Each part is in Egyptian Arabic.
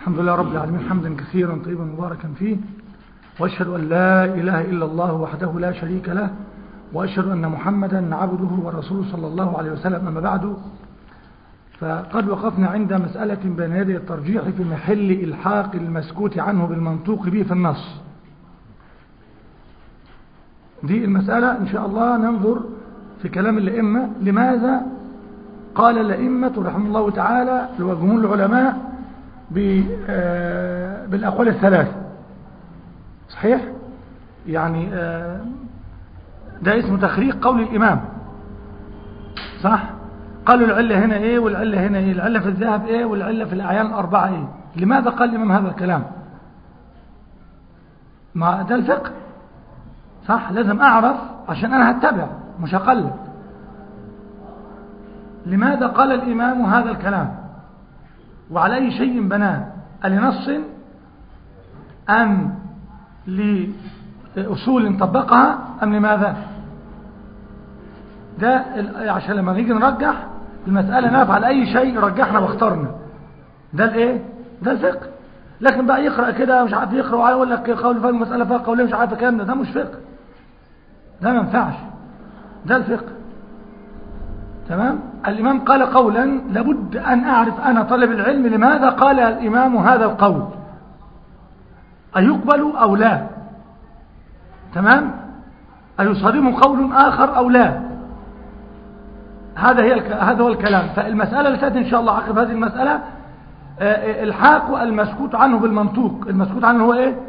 الحمد لله رب العالمين حمدا كثيرا طيبا مباركا فيه وأشهد أن لا إله إلا الله وحده لا شريك له وأشهد أن محمدا عبده ورسوله صلى الله عليه وسلم أما بعد فقد وقفنا عند مسألة بين يدي الترجيح في محل إلحاق المسكوت عنه بالمنطوق به في النص دي المسألة إن شاء الله ننظر في كلام الأئمة لماذا قال الأئمة رحمه الله تعالى وجمهور العلماء بالأقوال الثلاثة صحيح يعني ده اسمه تخريج قول الإمام صح قالوا العلة هنا ايه والعلة هنا ايه العلة في الذهب ايه والعلة في الأعيان الأربعة ايه لماذا قال الإمام هذا الكلام ما ده الفقه صح لازم أعرف عشان أنا هتبع مش هقلد لماذا قال الإمام هذا الكلام وعلى أي شيء بناه لنص أم لأصول طبقها أم لماذا ده عشان لما نيجي نرجح المسألة نعرف على أي شيء رجحنا واخترنا ده الايه ده الفقه لكن بقى يقرأ كده مش عارف يقرأ وعلى يقول لك قول فهم مسألة فيها قولين مش عارف الكلام ده ده مش فقه ده ما ينفعش ده الفقه تمام الإمام قال قولا لابد أن أعرف أنا طالب العلم لماذا قال الإمام هذا القول أيقبل أو لا تمام أيصادم قول آخر أو لا هذا هي الك... هذا هو الكلام فالمسألة اللي تأتي إن شاء الله عقب هذه المسألة الحاق المسكوت عنه بالمنطوق المسكوت عنه هو إيه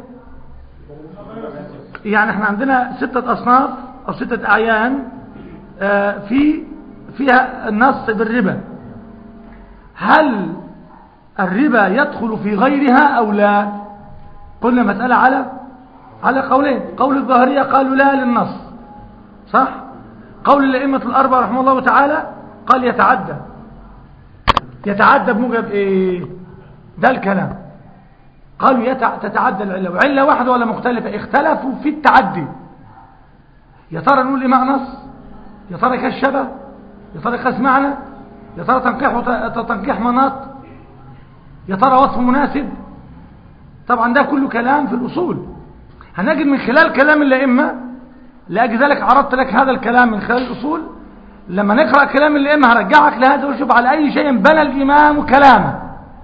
يعني احنا عندنا ستة أصناف أو ستة أعيان في فيها النص بالربا هل الربا يدخل في غيرها أو لا قلنا مسألة على على قولين قول الظاهرية قالوا لا للنص صح قول الأئمة الأربعة رحمه الله تعالى قال يتعدى يتعدى بموجب ايه ده الكلام قالوا يتع... تتعدى العلة وعلة واحدة ولا مختلفة اختلفوا في التعدي يا ترى نقول إماء نص يا ترى كالشبه يا ترى قاس معنى يا ترى تنقيح وت... تنقيح مناط يا ترى وصف مناسب طبعا ده كله كلام في الأصول هنجد من خلال كلام الأئمة لأجل ذلك عرضت لك هذا الكلام من خلال الأصول لما نقرأ كلام الأئمة هرجعك لهذا وشوف على أي شيء بنى الإمام كلامه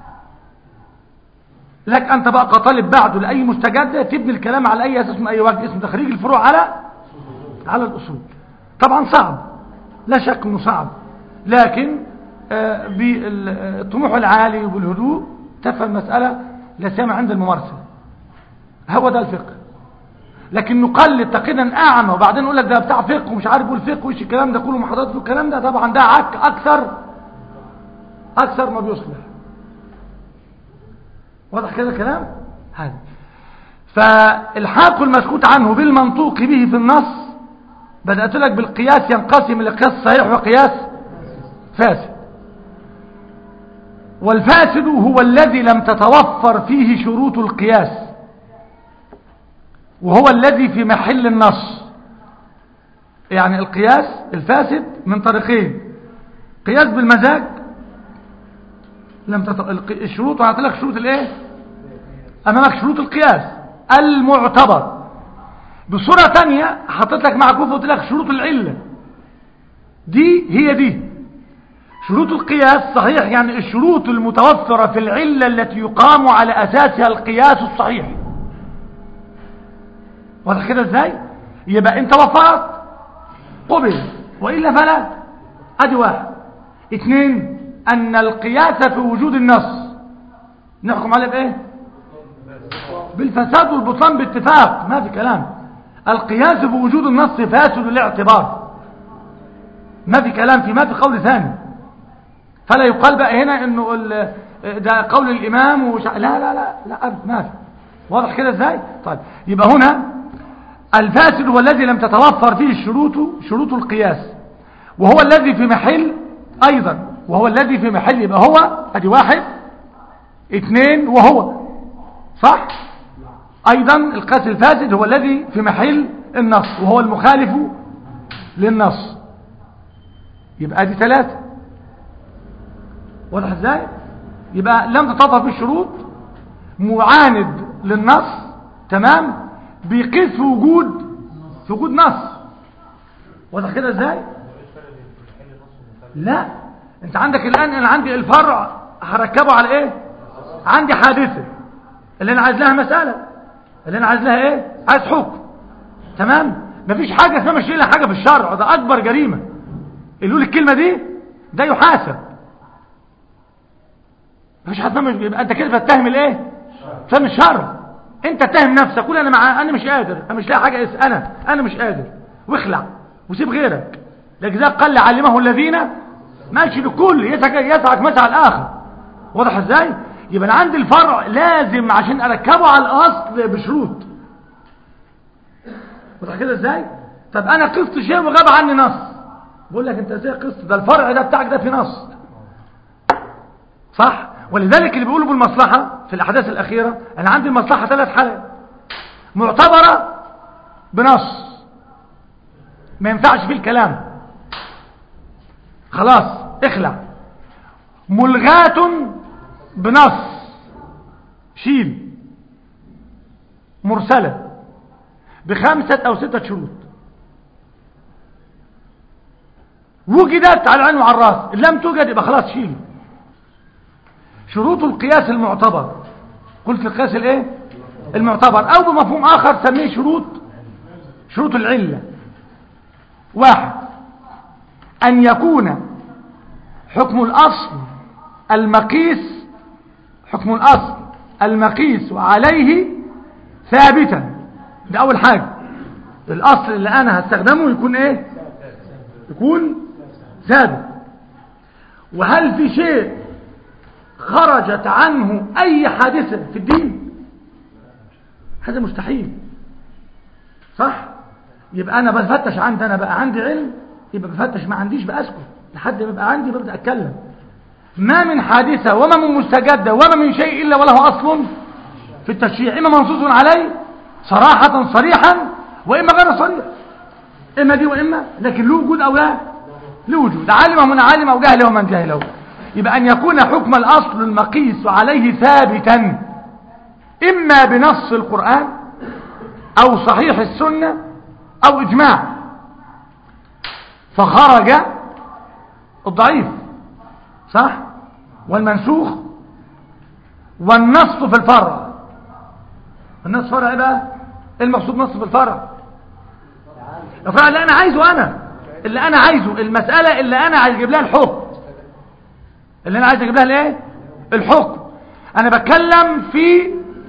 لك أنت بقى كطالب بعده لأي مستجد تبني الكلام على أي أساس من أي وجه اسمه تخريج الفروع على على الأصول طبعا صعب لا شك أنه صعب لكن آه بالطموح العالي وبالهدوء تفهم المسألة لا سامع عند الممارسة هو ده الفقه لكن نقلد تقيدا اعمى وبعدين نقول لك ده بتاع فقه ومش عارف يقول فقه وش الكلام ده كله محاضرات الكلام ده طبعا ده عك اكثر اكثر ما بيصلح واضح كده الكلام هذا فالحاق المسكوت عنه بالمنطوق به في النص بدأت لك بالقياس ينقسم إلى قياس صحيح وقياس فاسد والفاسد هو الذي لم تتوفر فيه شروط القياس وهو الذي في محل النص يعني القياس الفاسد من طريقين قياس بالمزاج لم تت... الشروط وعطي لك شروط الايه امامك شروط القياس المعتبر بصورة تانية حطيت لك معكوف وقلت لك شروط العلة دي هي دي شروط القياس صحيح يعني الشروط المتوفرة في العلة التي يقام على أساسها القياس الصحيح واضح كده ازاي يبقى انت وفرت قبل وإلا فلا ادي واحد اثنين ان القياس في وجود النص نحكم عليه بايه بالفساد والبطلان باتفاق ما في كلام القياس بوجود النص فاسد الاعتبار ما في كلام في ما في قول ثاني فلا يقال بقى هنا انه ده قول الامام وش... لا لا لا لا أبد ما في واضح كده ازاي طيب يبقى هنا الفاسد هو الذي لم تتوفر فيه الشروط شروط القياس وهو الذي في محل ايضا وهو الذي في محل يبقى هو ادي واحد اثنين وهو صح ايضا القياس الفاسد هو الذي في محل النص وهو المخالف للنص يبقى دي ثلاثة واضح ازاي يبقى لم تتوفر في الشروط معاند للنص تمام بيقيس في وجود في وجود نص واضح كده ازاي لا انت عندك الان انا عندي الفرع هركبه على ايه عندي حادثه اللي انا عايز لها مساله اللي انا عايز لها ايه عايز حكم تمام مفيش حاجه اسمها مش لها حاجه في الشرع ده اكبر جريمه اللي يقول الكلمه دي ده يحاسب مفيش حد مش يبقى انت كده بتتهم الايه فهم الشرع انت تتهم نفسك قول انا مع انا مش قادر انا مش لاقي حاجه اس انا انا مش قادر واخلع وسيب غيرك لذلك قال علمه الذين ماشي للكل يسعك يسعك مسعى الاخر واضح ازاي يبقى انا عندي الفرع لازم عشان اركبه على الاصل بشروط واضح كده ازاي طب انا قصت شيء وغاب عني نص بقول لك انت ازاي قصت ده الفرع ده بتاعك ده في نص صح ولذلك اللي بيقولوا بالمصلحة في الأحداث الأخيرة أنا عندي المصلحة ثلاث حالات معتبرة بنص ما ينفعش فيه الكلام خلاص اخلع ملغاة بنص شيل مرسلة بخمسة أو ستة شروط وجدت على العين وعلى الراس لم توجد يبقى خلاص شيل شروط القياس المعتبر قلت القياس الايه المعتبر او بمفهوم اخر سميه شروط شروط العلة واحد ان يكون حكم الاصل المقيس حكم الاصل المقيس عليه ثابتا ده اول حاجة الاصل اللي انا هستخدمه يكون ايه يكون ثابت وهل في شيء خرجت عنه اي حادثة في الدين هذا مستحيل صح يبقى انا بفتش عندي انا بقى عندي علم يبقى بفتش ما عنديش بأسكت لحد ما يبقى عندي ببدأ اتكلم ما من حادثة وما من مستجدة وما من شيء إلا وله أصل في التشريع إما منصوص عليه صراحة صريحا وإما غير صريح إما دي وإما لكن له وجود أو لا له وجود علم من علم أو جهل ومن جهله يبقى أن يكون حكم الأصل المقيس عليه ثابتا إما بنص القرآن أو صحيح السنة أو إجماع فخرج الضعيف صح والمنسوخ والنص في الفرع النص فرع ايه بقى المقصود نص في الفرع الفرع اللي انا عايزه انا اللي انا عايزه المسألة اللي انا عايز اجيب لها الحكم اللي انا عايز اجيب لها الايه الحكم انا بتكلم في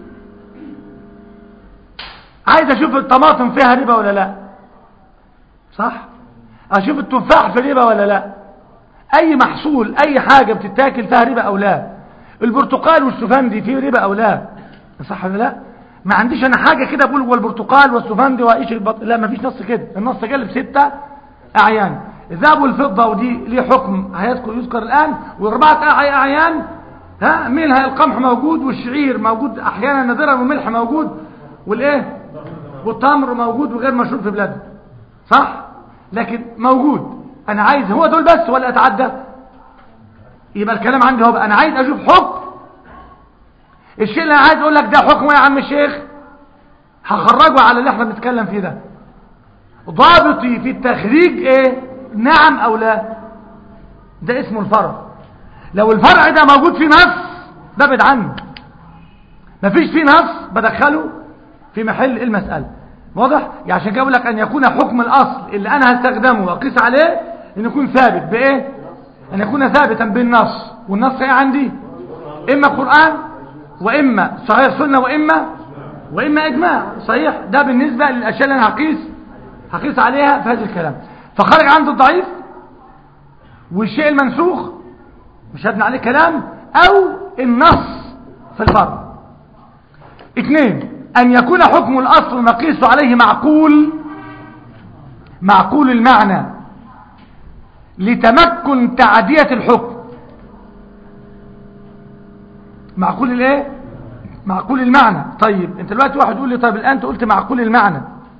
عايز اشوف الطماطم فيها ربا ولا لا صح اشوف التفاح في ربا ولا لا اي محصول اي حاجة بتتاكل فيها ربا او لا البرتقال والسفندي فيه ربا او لا صح ولا لا ما عنديش انا حاجة كده بقول والبرتقال والسفندي وايش البط... لا ما فيش نص كده النص جالب ستة اعيان الذهب والفضة ودي ليه حكم هيذكر يذكر الان واربعة اعيان ها منها القمح موجود والشعير موجود احيانا نادرا والملح موجود والايه والتمر موجود وغير مشهور في بلادنا صح لكن موجود انا عايز هو دول بس ولا اتعدى يبقى الكلام عندي هو بقى انا عايز اشوف حكم الشيء اللي انا عايز اقول لك ده حكمه يا عم الشيخ هخرجه على اللي احنا بنتكلم فيه ده ضابطي في التخريج ايه نعم او لا ده اسمه الفرع لو الفرع ده موجود فيه نص ببعد عنه مفيش فيه نص بدخله في محل المسألة واضح يعني عشان كده بقول لك ان يكون حكم الاصل اللي انا هستخدمه واقيس عليه ان يكون ثابت بايه ان يكون ثابتا بالنص والنص ايه عندي اما قرآن واما صحيح سنة واما واما اجماع صحيح ده بالنسبة للاشياء اللي انا هقيس هقيس عليها في هذا الكلام فخرج عنده الضعيف والشيء المنسوخ مش هبني عليه كلام او النص في الفرع اثنين أن يكون حكم الأصل المقيس عليه معقول معقول المعنى لتمكن تعدية الحكم معقول الايه معقول المعنى طيب انت دلوقتي واحد يقول لي طيب الان انت قلت معقول المعنى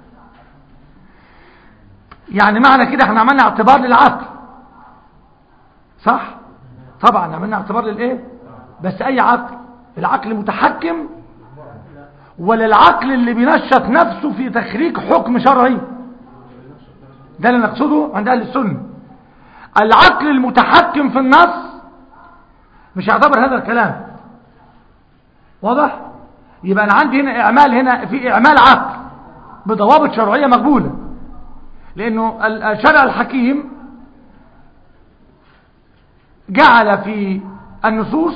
يعني معنى كده احنا عملنا اعتبار للعقل صح طبعا عملنا اعتبار للايه بس اي عقل العقل متحكم ولا العقل اللي بينشط نفسه في تخريج حكم شرعي ده اللي نقصده عند اهل السنه العقل المتحكم في النص مش هيعتبر هذا الكلام واضح يبقى انا عندي هنا اعمال هنا في اعمال عقل بضوابط شرعيه مقبوله لانه الشرع الحكيم جعل في النصوص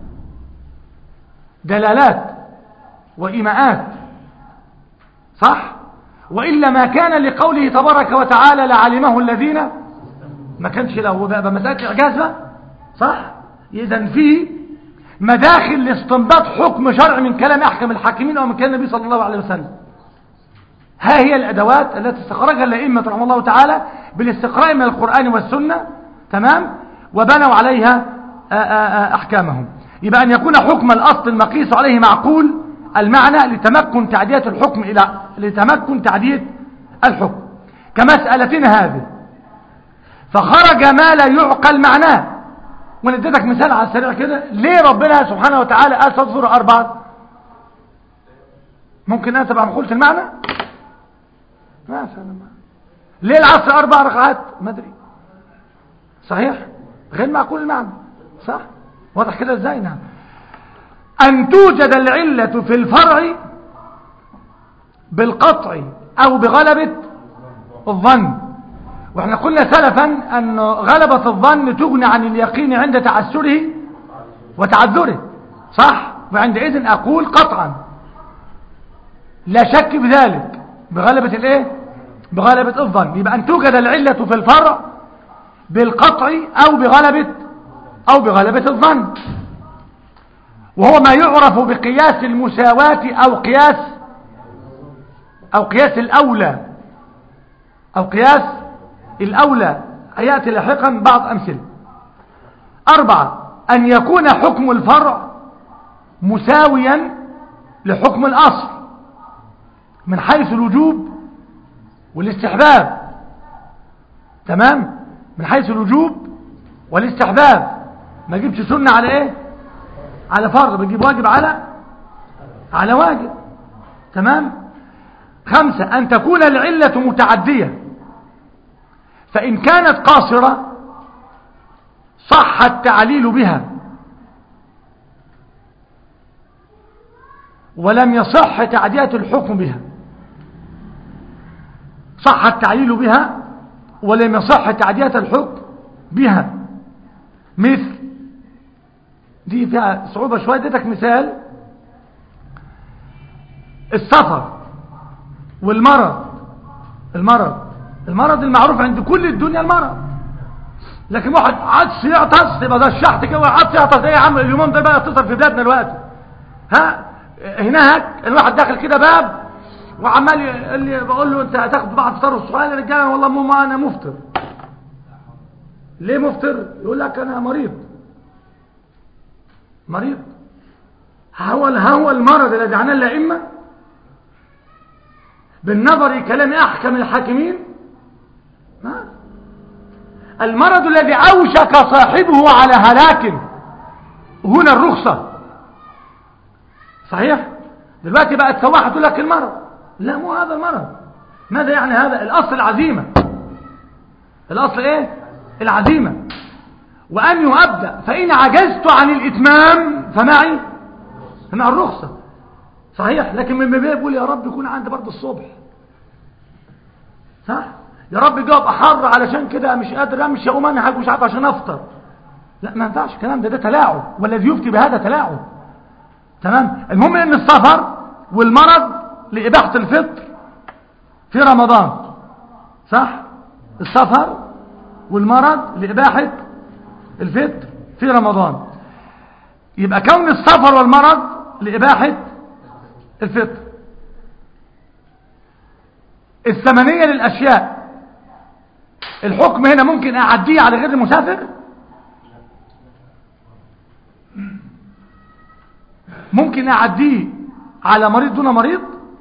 دلالات وإيماءات صح وإلا ما كان لقوله تبارك وتعالى لعلمه الذين ما كانش له بقى مسألة إعجاز بقى صح إذا في مداخل لاستنباط حكم شرع من كلام أحكم الحاكمين أو من كلام النبي صلى الله عليه وسلم ها هي الأدوات التي استخرجها الأئمة رحمه الله تعالى بالاستقراء من القرآن والسنة تمام وبنوا عليها أحكامهم يبقى أن يكون حكم الأصل المقيس عليه معقول المعنى لتمكن تعدية الحكم إلى لتمكن تعدية الحكم كمسألتنا هذه فخرج ما لا يعقل معناه وانا اديتك مثال على السريع كده ليه ربنا سبحانه وتعالى قال تذكر أربعة ممكن أنت بقى قلت المعنى ما فعلا ليه العصر أربع ركعات ما ادري صحيح غير معقول المعنى صح واضح كده ازاي نعم أن توجد العلة في الفرع بالقطع أو بغلبة الظن واحنا قلنا سلفا أن غلبة الظن تغني عن اليقين عند تعسره وتعذره صح وعندئذ أقول قطعا لا شك بذلك بغلبة الايه بغلبة الظن يبقى أن توجد العلة في الفرع بالقطع أو بغلبة أو بغلبة الظن وهو ما يعرف بقياس المساواة أو قياس أو قياس الأولى أو قياس الأولى يأتي لاحقا بعض أمثلة أربعة أن يكون حكم الفرع مساويا لحكم الأصل من حيث الوجوب والاستحباب تمام من حيث الوجوب والاستحباب ما جبتش سنة على ايه على فرض بنجيب واجب على على واجب تمام خمسة أن تكون العلة متعدية فإن كانت قاصرة صح التعليل بها ولم يصح تعدية الحكم بها صح التعليل بها ولم يصح تعدية الحكم بها مثل دي فيها صعوبة شوية اديتك مثال السفر والمرض المرض المرض المعروف عند كل الدنيا المرض لكن واحد عطس يعطس يبقى ده الشحط كده عطس يعطس ايه يا عم اليومين ده بقى اتصل في بلادنا دلوقتي ها هناك الواحد داخل كده باب وعمال يقول لي بقول له انت هتاخد بعض فطار الصغير يا رجاله والله مو ما انا مفطر ليه مفطر يقول لك انا مريض مريض هو هو المرض الذي عناه الائمه بالنظر إلى كلام احكم الحاكمين ما المرض الذي اوشك صاحبه على هلاك هنا الرخصه صحيح دلوقتي بقت سواحه تقول لك المرض لا مو هذا المرض ماذا يعني هذا الاصل العزيمه الاصل ايه العزيمه وان يؤبدا فان عجزت عن الاتمام فمعي فمع الرخصه صحيح لكن من باب يقول يا رب يكون عندي برضه الصبح صح يا رب جاوب احر علشان كده مش قادر امشي اقوم انهج مش عارف عشان افطر لا ما ينفعش الكلام ده ده تلاعب والذي يفتي بهذا تلاعب تمام المهم ان السفر والمرض لإباحة الفطر في رمضان صح السفر والمرض لإباحة الفطر في رمضان يبقى كون السفر والمرض لإباحة الفطر الثمنية للأشياء الحكم هنا ممكن أعديه على غير المسافر ممكن أعديه على مريض دون مريض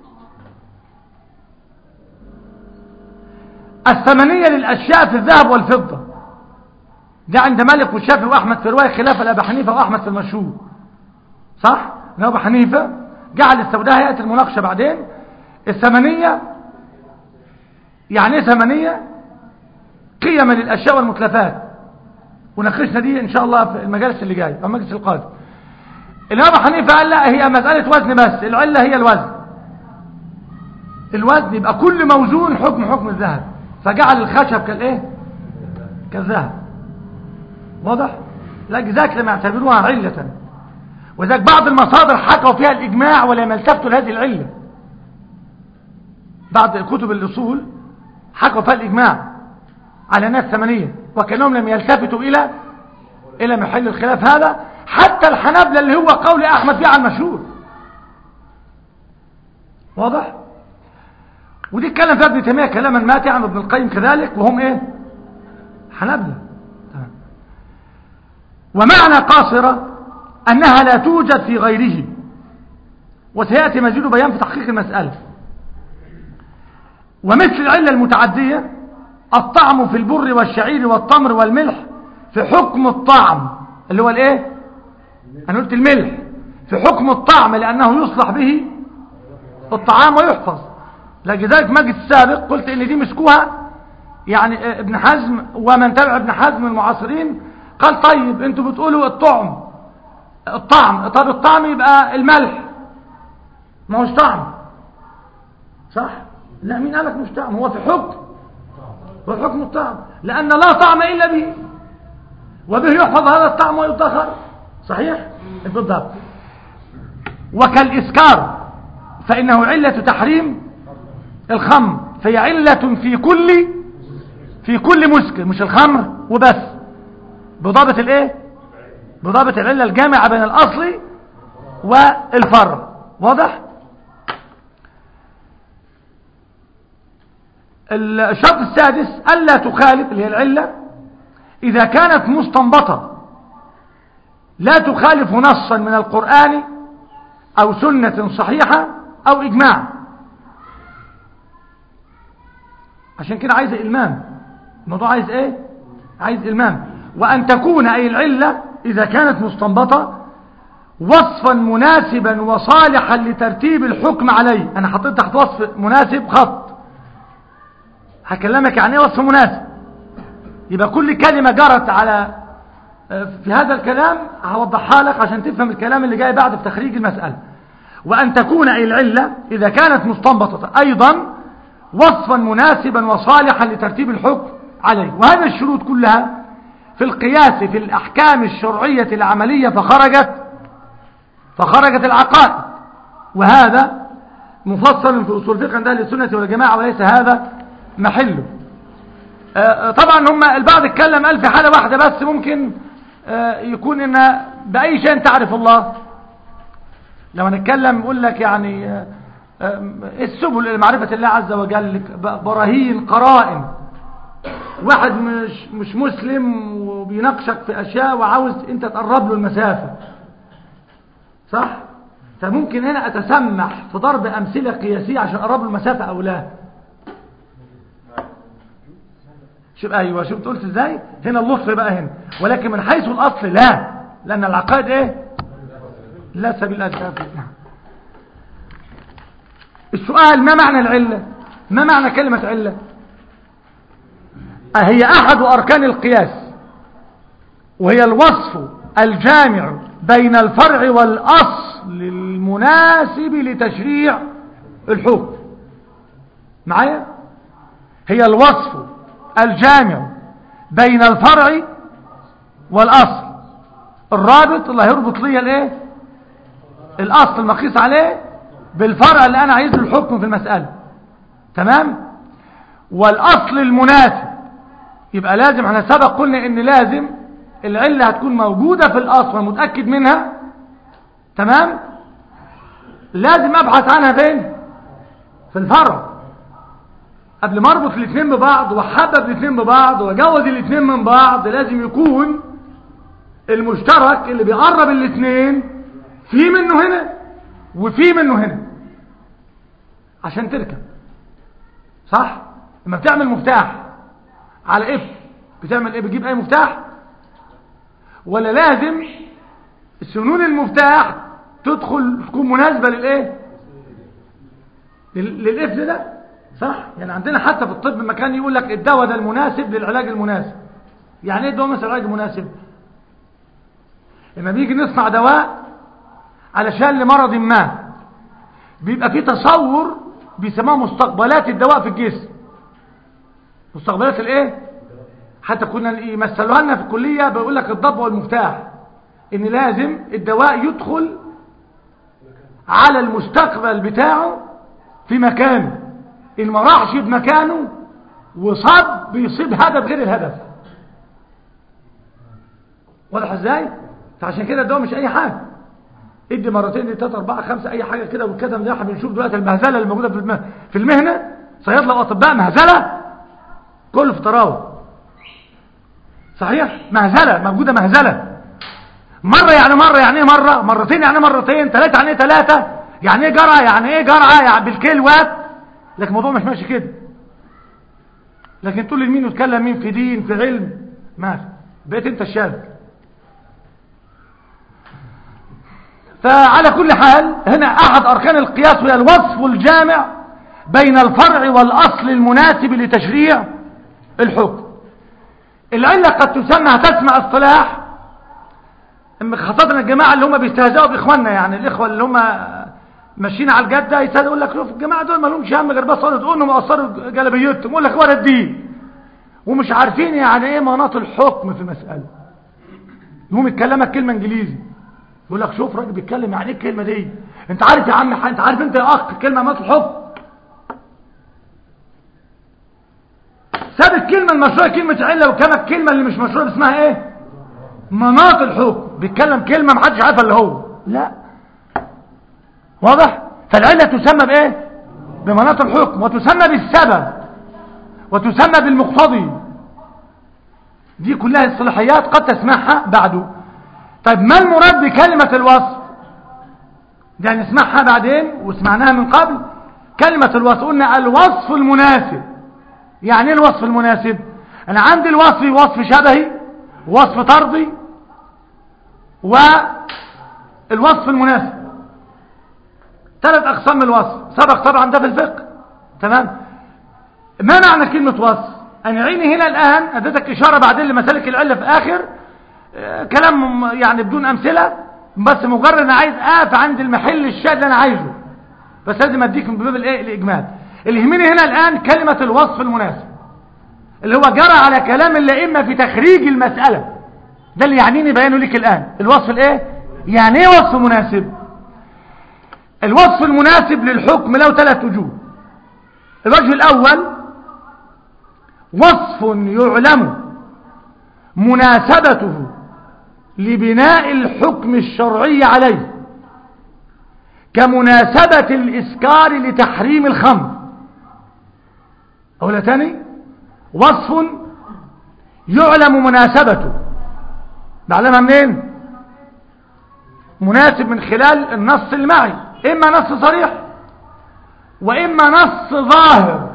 الثمنية للأشياء في الذهب والفضة ده عند مالك والشافعي وأحمد في رواية خلاف الأبي حنيفة وأحمد في المشهور صح ابو حنيفة جعل السوداء هيئة المناقشة بعدين الثمنية يعني ايه ثمنية قيمة للأشياء والمتلفات وناقشنا دي ان شاء الله في المجالس اللي جاي او المجلس القادم الامام ابو حنيفه قال لا هي مساله وزن بس العله هي الوزن الوزن يبقى كل موزون حكم حكم الذهب فجعل الخشب كالايه كالذهب واضح لذلك لما يعتبروها عله وذلك بعض المصادر حكوا فيها الاجماع ولم يلتفتوا لهذه العله بعض كتب الاصول حكوا فيها الاجماع على ناس ثمانيه وكانهم لم يلتفتوا الى الى محل الخلاف هذا حتى الحنابلة اللي هو قول احمد فيه على المشهور واضح ودي اتكلم فيها ابن تيميه كلاما ماتعا وابن القيم كذلك وهم ايه حنابلة تمام ومعنى قاصرة انها لا توجد في غيره وسياتي مزيد بيان في تحقيق المساله ومثل العله المتعديه الطعم في البر والشعير والتمر والملح في حكم الطعم اللي هو الايه انا قلت الملح في حكم الطعم لانه يصلح به الطعام ويحفظ لذلك مجلس السابق قلت ان دي مسكوها يعني ابن حزم ومن تبع ابن حزم المعاصرين قال طيب انتوا بتقولوا الطعم الطعم طب الطعم يبقى الملح ما هوش طعم صح لا مين قالك مش طعم هو في حكم هو حكم الطعم لأن لا طعم إلا به وبه يحفظ هذا الطعم ويدخر صحيح بالضبط وكالإسكار فإنه علة تحريم الخمر فهي علة في كل في كل مسكر مش الخمر وبس بضابط الايه بضابط العلة الجامعة بين الأصل والفرع واضح الشرط السادس ألا تخالف اللي هي العلة إذا كانت مستنبطة لا تخالف نصا من القرآن أو سنة صحيحة أو إجماع عشان كده عايز إلمام الموضوع عايز إيه عايز إلمام وأن تكون أي العلة إذا كانت مستنبطة وصفا مناسبا وصالحا لترتيب الحكم عليه أنا حطيت تحت وصف مناسب خط هكلمك عن ايه وصف مناسب يبقى كل كلمة جرت على في هذا الكلام هوضحها لك عشان تفهم الكلام اللي جاي بعد في تخريج المسألة وأن تكون أي العلة إذا كانت مستنبطة أيضا وصفا مناسبا وصالحا لترتيب الحكم عليه وهذه الشروط كلها في القياس في الأحكام الشرعية العملية فخرجت فخرجت العقائد وهذا مفصل في أصول فقه عند أهل السنة والجماعة وليس هذا محله آه طبعا هم البعض اتكلم قال في حالة واحدة بس ممكن آه يكون ان بأي شيء تعرف الله لو هنتكلم يقول لك يعني آه السبل لمعرفة الله عز وجل براهين قرائن واحد مش مش مسلم وبيناقشك في اشياء وعاوز انت تقرب له المسافة صح فممكن هنا اتسمح في ضرب امثلة قياسية عشان اقرب له المسافة او لا شوف ايوه شوف قلت ازاي هنا اللطف بقى هنا ولكن من حيث الاصل لا لان العقائد ايه لا سبيل الاسباب نعم السؤال ما معنى العله ما معنى كلمه عله هي احد اركان القياس وهي الوصف الجامع بين الفرع والاصل المناسب لتشريع الحكم معايا هي الوصف الجامع بين الفرع والأصل الرابط اللي هيربط لي الايه الأصل المقيس عليه بالفرع اللي أنا عايز له الحكم في المسألة تمام والأصل المناسب يبقى لازم احنا سبق قلنا ان لازم العلة هتكون موجودة في الأصل ومتأكد منها تمام لازم أبحث عنها فين في الفرع قبل ما اربط الاثنين ببعض واحبب الاثنين ببعض واجوز الاثنين من بعض لازم يكون المشترك اللي بيقرب الاثنين في منه هنا وفي منه هنا عشان تركب صح لما بتعمل مفتاح على اف بتعمل ايه بتجيب اي مفتاح ولا لازم سنون المفتاح تدخل تكون مناسبة للايه لل- للقفل ده صح يعني عندنا حتى في الطب مكان يقول لك الدواء ده المناسب للعلاج المناسب يعني ايه الدواء مثلا العلاج المناسب لما بيجي نصنع دواء علشان لمرض ما بيبقى في تصور بيسموه مستقبلات الدواء في الجسم مستقبلات الايه حتى كنا يمثلوها لنا في الكليه بيقول لك الضب والمفتاح ان لازم الدواء يدخل على المستقبل بتاعه في مكانه ان ما راحش بمكانه وصاب بيصيب هدف غير الهدف واضح ازاي فعشان كده الدواء مش اي حاجه ادي مرتين دي ثلاثة أربعة خمسة أي حاجة كده والكلام ده احنا بنشوف دلوقتي المهزلة اللي موجودة في الم- في المهنة صيادلة وأطباء مهزلة كل في تراوح صحيح مهزلة موجودة مهزلة مرة يعني مرة يعني ايه مرة مرتين يعني مرتين ثلاثة يعني ايه ثلاثة يعني ايه جرعة يعني ايه جرعة يعني بالكيلوات لكن الموضوع مش ماشي كده لكن تقول لمين يتكلم مين في دين في علم ماشي بقيت انت الشاذ فعلى كل حال هنا احد اركان القياس هي الوصف الجامع بين الفرع والاصل المناسب لتشريع الحكم العلة قد تسمى هتسمع اصطلاح أما خاصة الجماعة اللي هم بيستهزئوا بإخواننا يعني الإخوة اللي هم ماشيين على الجدة يستهزئوا يقول لك شوف الجماعة دول ما لهمش هم غير بس صلاة أنهم وقصروا جلبيتهم يقول لك ولا الدين ومش عارفين يعني إيه مناط الحكم في المسألة يقوم يتكلمك كلمة إنجليزي يقول لك شوف راجل بيتكلم يعني إيه الكلمة دي أنت عارف يا عم أنت عارف أنت يا أخ كلمة مناط الحكم ساب الكلمة المشروعة كلمة علة وكما الكلمة اللي مش مشروعة اسمها ايه مناط الحكم بيتكلم كلمة محدش عارفها اللي هو لا واضح فالعلة تسمى بايه بمناط الحكم وتسمى بالسبب وتسمى بالمقتضي دي كلها اصطلاحيات قد تسمعها بعده طيب ما المراد بكلمة الوصف ده نسمعها بعدين وسمعناها من قبل كلمة الوصف قلنا الوصف المناسب يعني ايه الوصف المناسب انا عندي الوصف وصف شبهي وصف طردي والوصف المناسب ثلاث اقسام من الوصف سبق طبعا ده في الفقه تمام ما معنى كلمة وصف انا عيني هنا الان اديتك اشارة بعدين لمسالك العلة في اخر آه، كلام يعني بدون امثلة بس مجرد انا عايز اقف عند المحل الشاذ اللي انا عايزه بس لازم اديك من باب الايه الاجمال اللي يهمني هنا الان كلمة الوصف المناسب اللي هو جرى على كلام الائمه في تخريج المسألة ده اللي يعنيني بيانه لك الان الوصف الايه يعني ايه وصف مناسب الوصف المناسب للحكم له ثلاث وجوه الوجه الاول وصف يعلم مناسبته لبناء الحكم الشرعي عليه كمناسبة الإسكار لتحريم الخمر أولا تاني وصف يعلم مناسبته نعلمها منين مناسب من خلال النص المعي إما نص صريح وإما نص ظاهر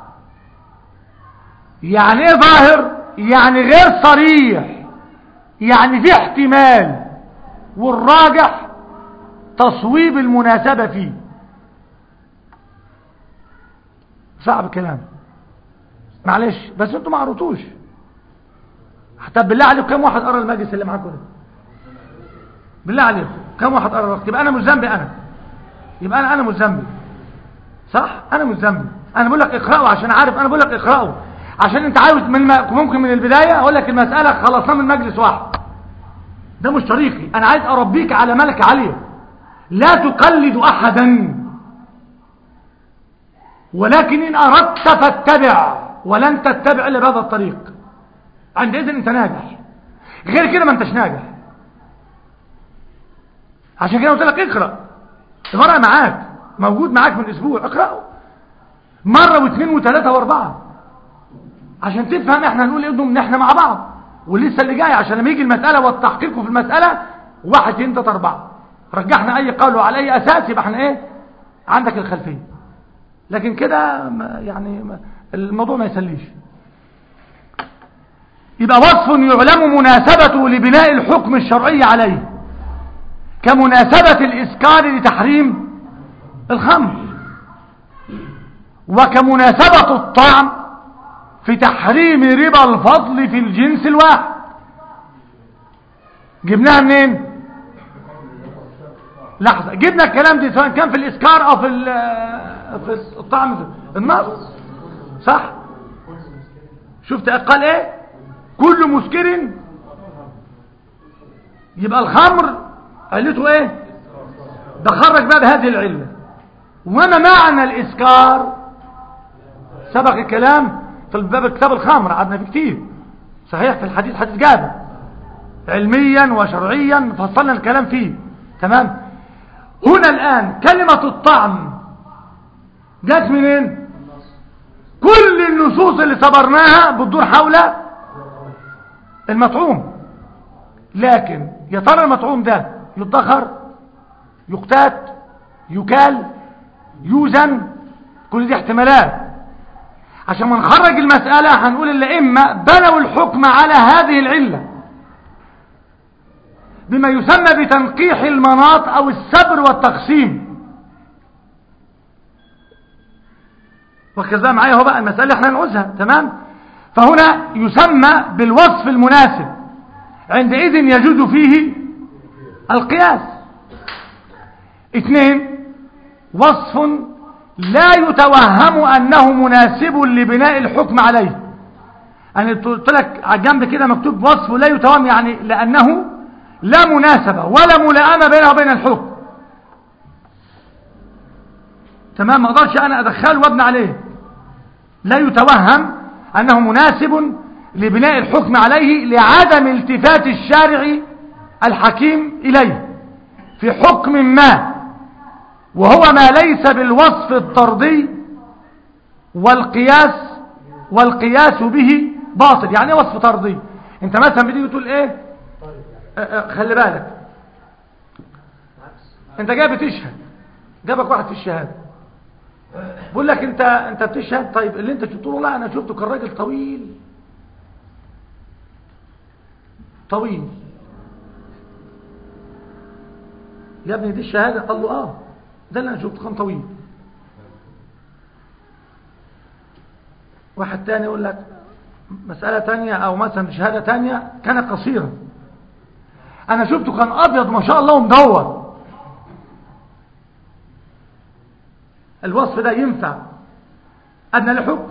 يعني ايه ظاهر يعني غير صريح يعني في احتمال والراجح تصويب المناسبة فيه صعب الكلام معلش بس انتوا ما قريتوش حتى بالله عليكم كم واحد قرا المجلس اللي معاكم ده بالله عليكم كم واحد قرا الوقت يبقى انا مش ذنبي انا يبقى انا انا مش ذنبي صح انا مش ذنبي انا بقول لك اقراه عشان عارف انا بقول لك اقراه عشان انت عاوز من الم... ممكن من البدايه اقول لك المساله خلصناها من مجلس واحد ده مش طريقي انا عايز اربيك على ملكه عاليه لا تقلد احدا ولكن ان اردت فاتبع ولن تتبع الا بهذا الطريق عندئذ انت ناجح غير كده ما انتش ناجح عشان كده قلت لك اقرا الورقه معاك موجود معاك من اسبوع اقراه مره واثنين وثلاثه واربعه عشان تفهم احنا هنقول ايه ان احنا مع بعض ولسه اللي جاي عشان لما يجي المساله والتحقيق في المساله واحد اثنين ثلاثه اربعه رجحنا اي قول وعلى اي اساس يبقى احنا ايه عندك الخلفيه لكن كده ما- يعني ما- الموضوع ما يسليش يبقى وصف يعلم مناسبته لبناء الحكم الشرعي عليه كمناسبة الإسكار لتحريم الخمر وكمناسبة الطعم في تحريم ربا الفضل في الجنس الواحد جبناها منين لحظة جبنا الكلام دي سواء كان في الإسكار أو في في الطعم في النص صح شفت قال ايه كل مسكر يبقى الخمر قالته ايه ده خرج بقى بهذه العلة وما معنى الإسكار سبق الكلام في باب كتاب الخمر قعدنا فيه كتير صحيح في الحديث حديث جابر علميا وشرعيا فصلنا الكلام فيه تمام هنا الآن كلمة الطعم جت منين كل النصوص اللي صبرناها بتدور حول المطعوم لكن يا ترى المطعوم ده يدخر يقتات يكال يوزن كل دي احتمالات عشان ما نخرج المسألة هنقول الأئمة بنوا الحكم على هذه العلة بما يسمى بتنقيح المناط أو السبر والتقسيم وكذا معايا هو بقى المسألة احنا نعوزها تمام فهنا يسمى بالوصف المناسب عندئذ يجوز فيه القياس اثنين وصف لا يتوهم أنه مناسب لبناء الحكم عليه أنا قلت لك على الجنب كده مكتوب وصف لا يتوهم يعني لأنه لا مناسبة ولا ملائمة بينه وبين الحكم تمام ما اقدرش انا ادخله وابني عليه لا يتوهم انه مناسب لبناء الحكم عليه لعدم التفات الشارع الحكيم اليه في حكم ما وهو ما ليس بالوصف الطردي والقياس والقياس به باطل يعني ايه وصف طردي انت مثلا بتيجي تقول ايه اه اه خلي بالك انت جاي بتشهد جابك واحد في الشهاده بقول لك انت انت بتشهد طيب اللي انت شفته لا انا شفته كان راجل طويل طويل يا ابني دي الشهاده قال له اه ده اللي انا شفته كان طويل واحد تاني يقول لك مسألة تانية او مثلا شهادة تانية كان قصيرا انا شفته كان ابيض ما شاء الله ومدور الوصف ده ينفع ادنى لحكم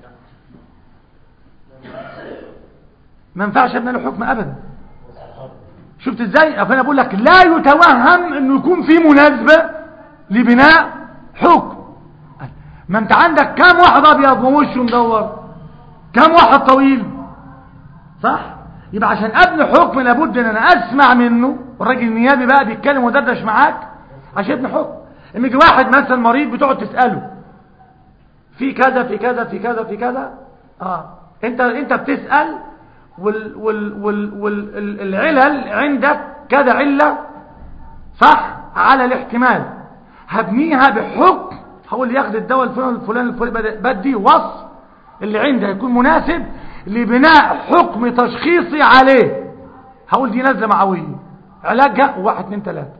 ما ينفعش ادنى لحكم ابدا شفت ازاي فانا بقول لك لا يتوهم انه يكون في مناسبه لبناء حكم ما انت عندك كام واحد ابيض ووشه مدور كام واحد طويل صح يبقى عشان ابني حكم لابد ان انا اسمع منه والراجل النيابي بقى بيتكلم ودردش معاك عشان ابني حكم لما يجي واحد مثلا مريض بتقعد تساله في كذا في كذا في كذا في كذا اه انت انت بتسال وال وال وال والعلل عندك كذا عله صح على الاحتمال هبنيها بحكم هقول ياخد الدواء الفلاني الفلاني الفلاني بدي وصف اللي عندي هيكون مناسب لبناء حكم تشخيصي عليه هقول دي نزله معويه علاجها واحد اتنين تلاته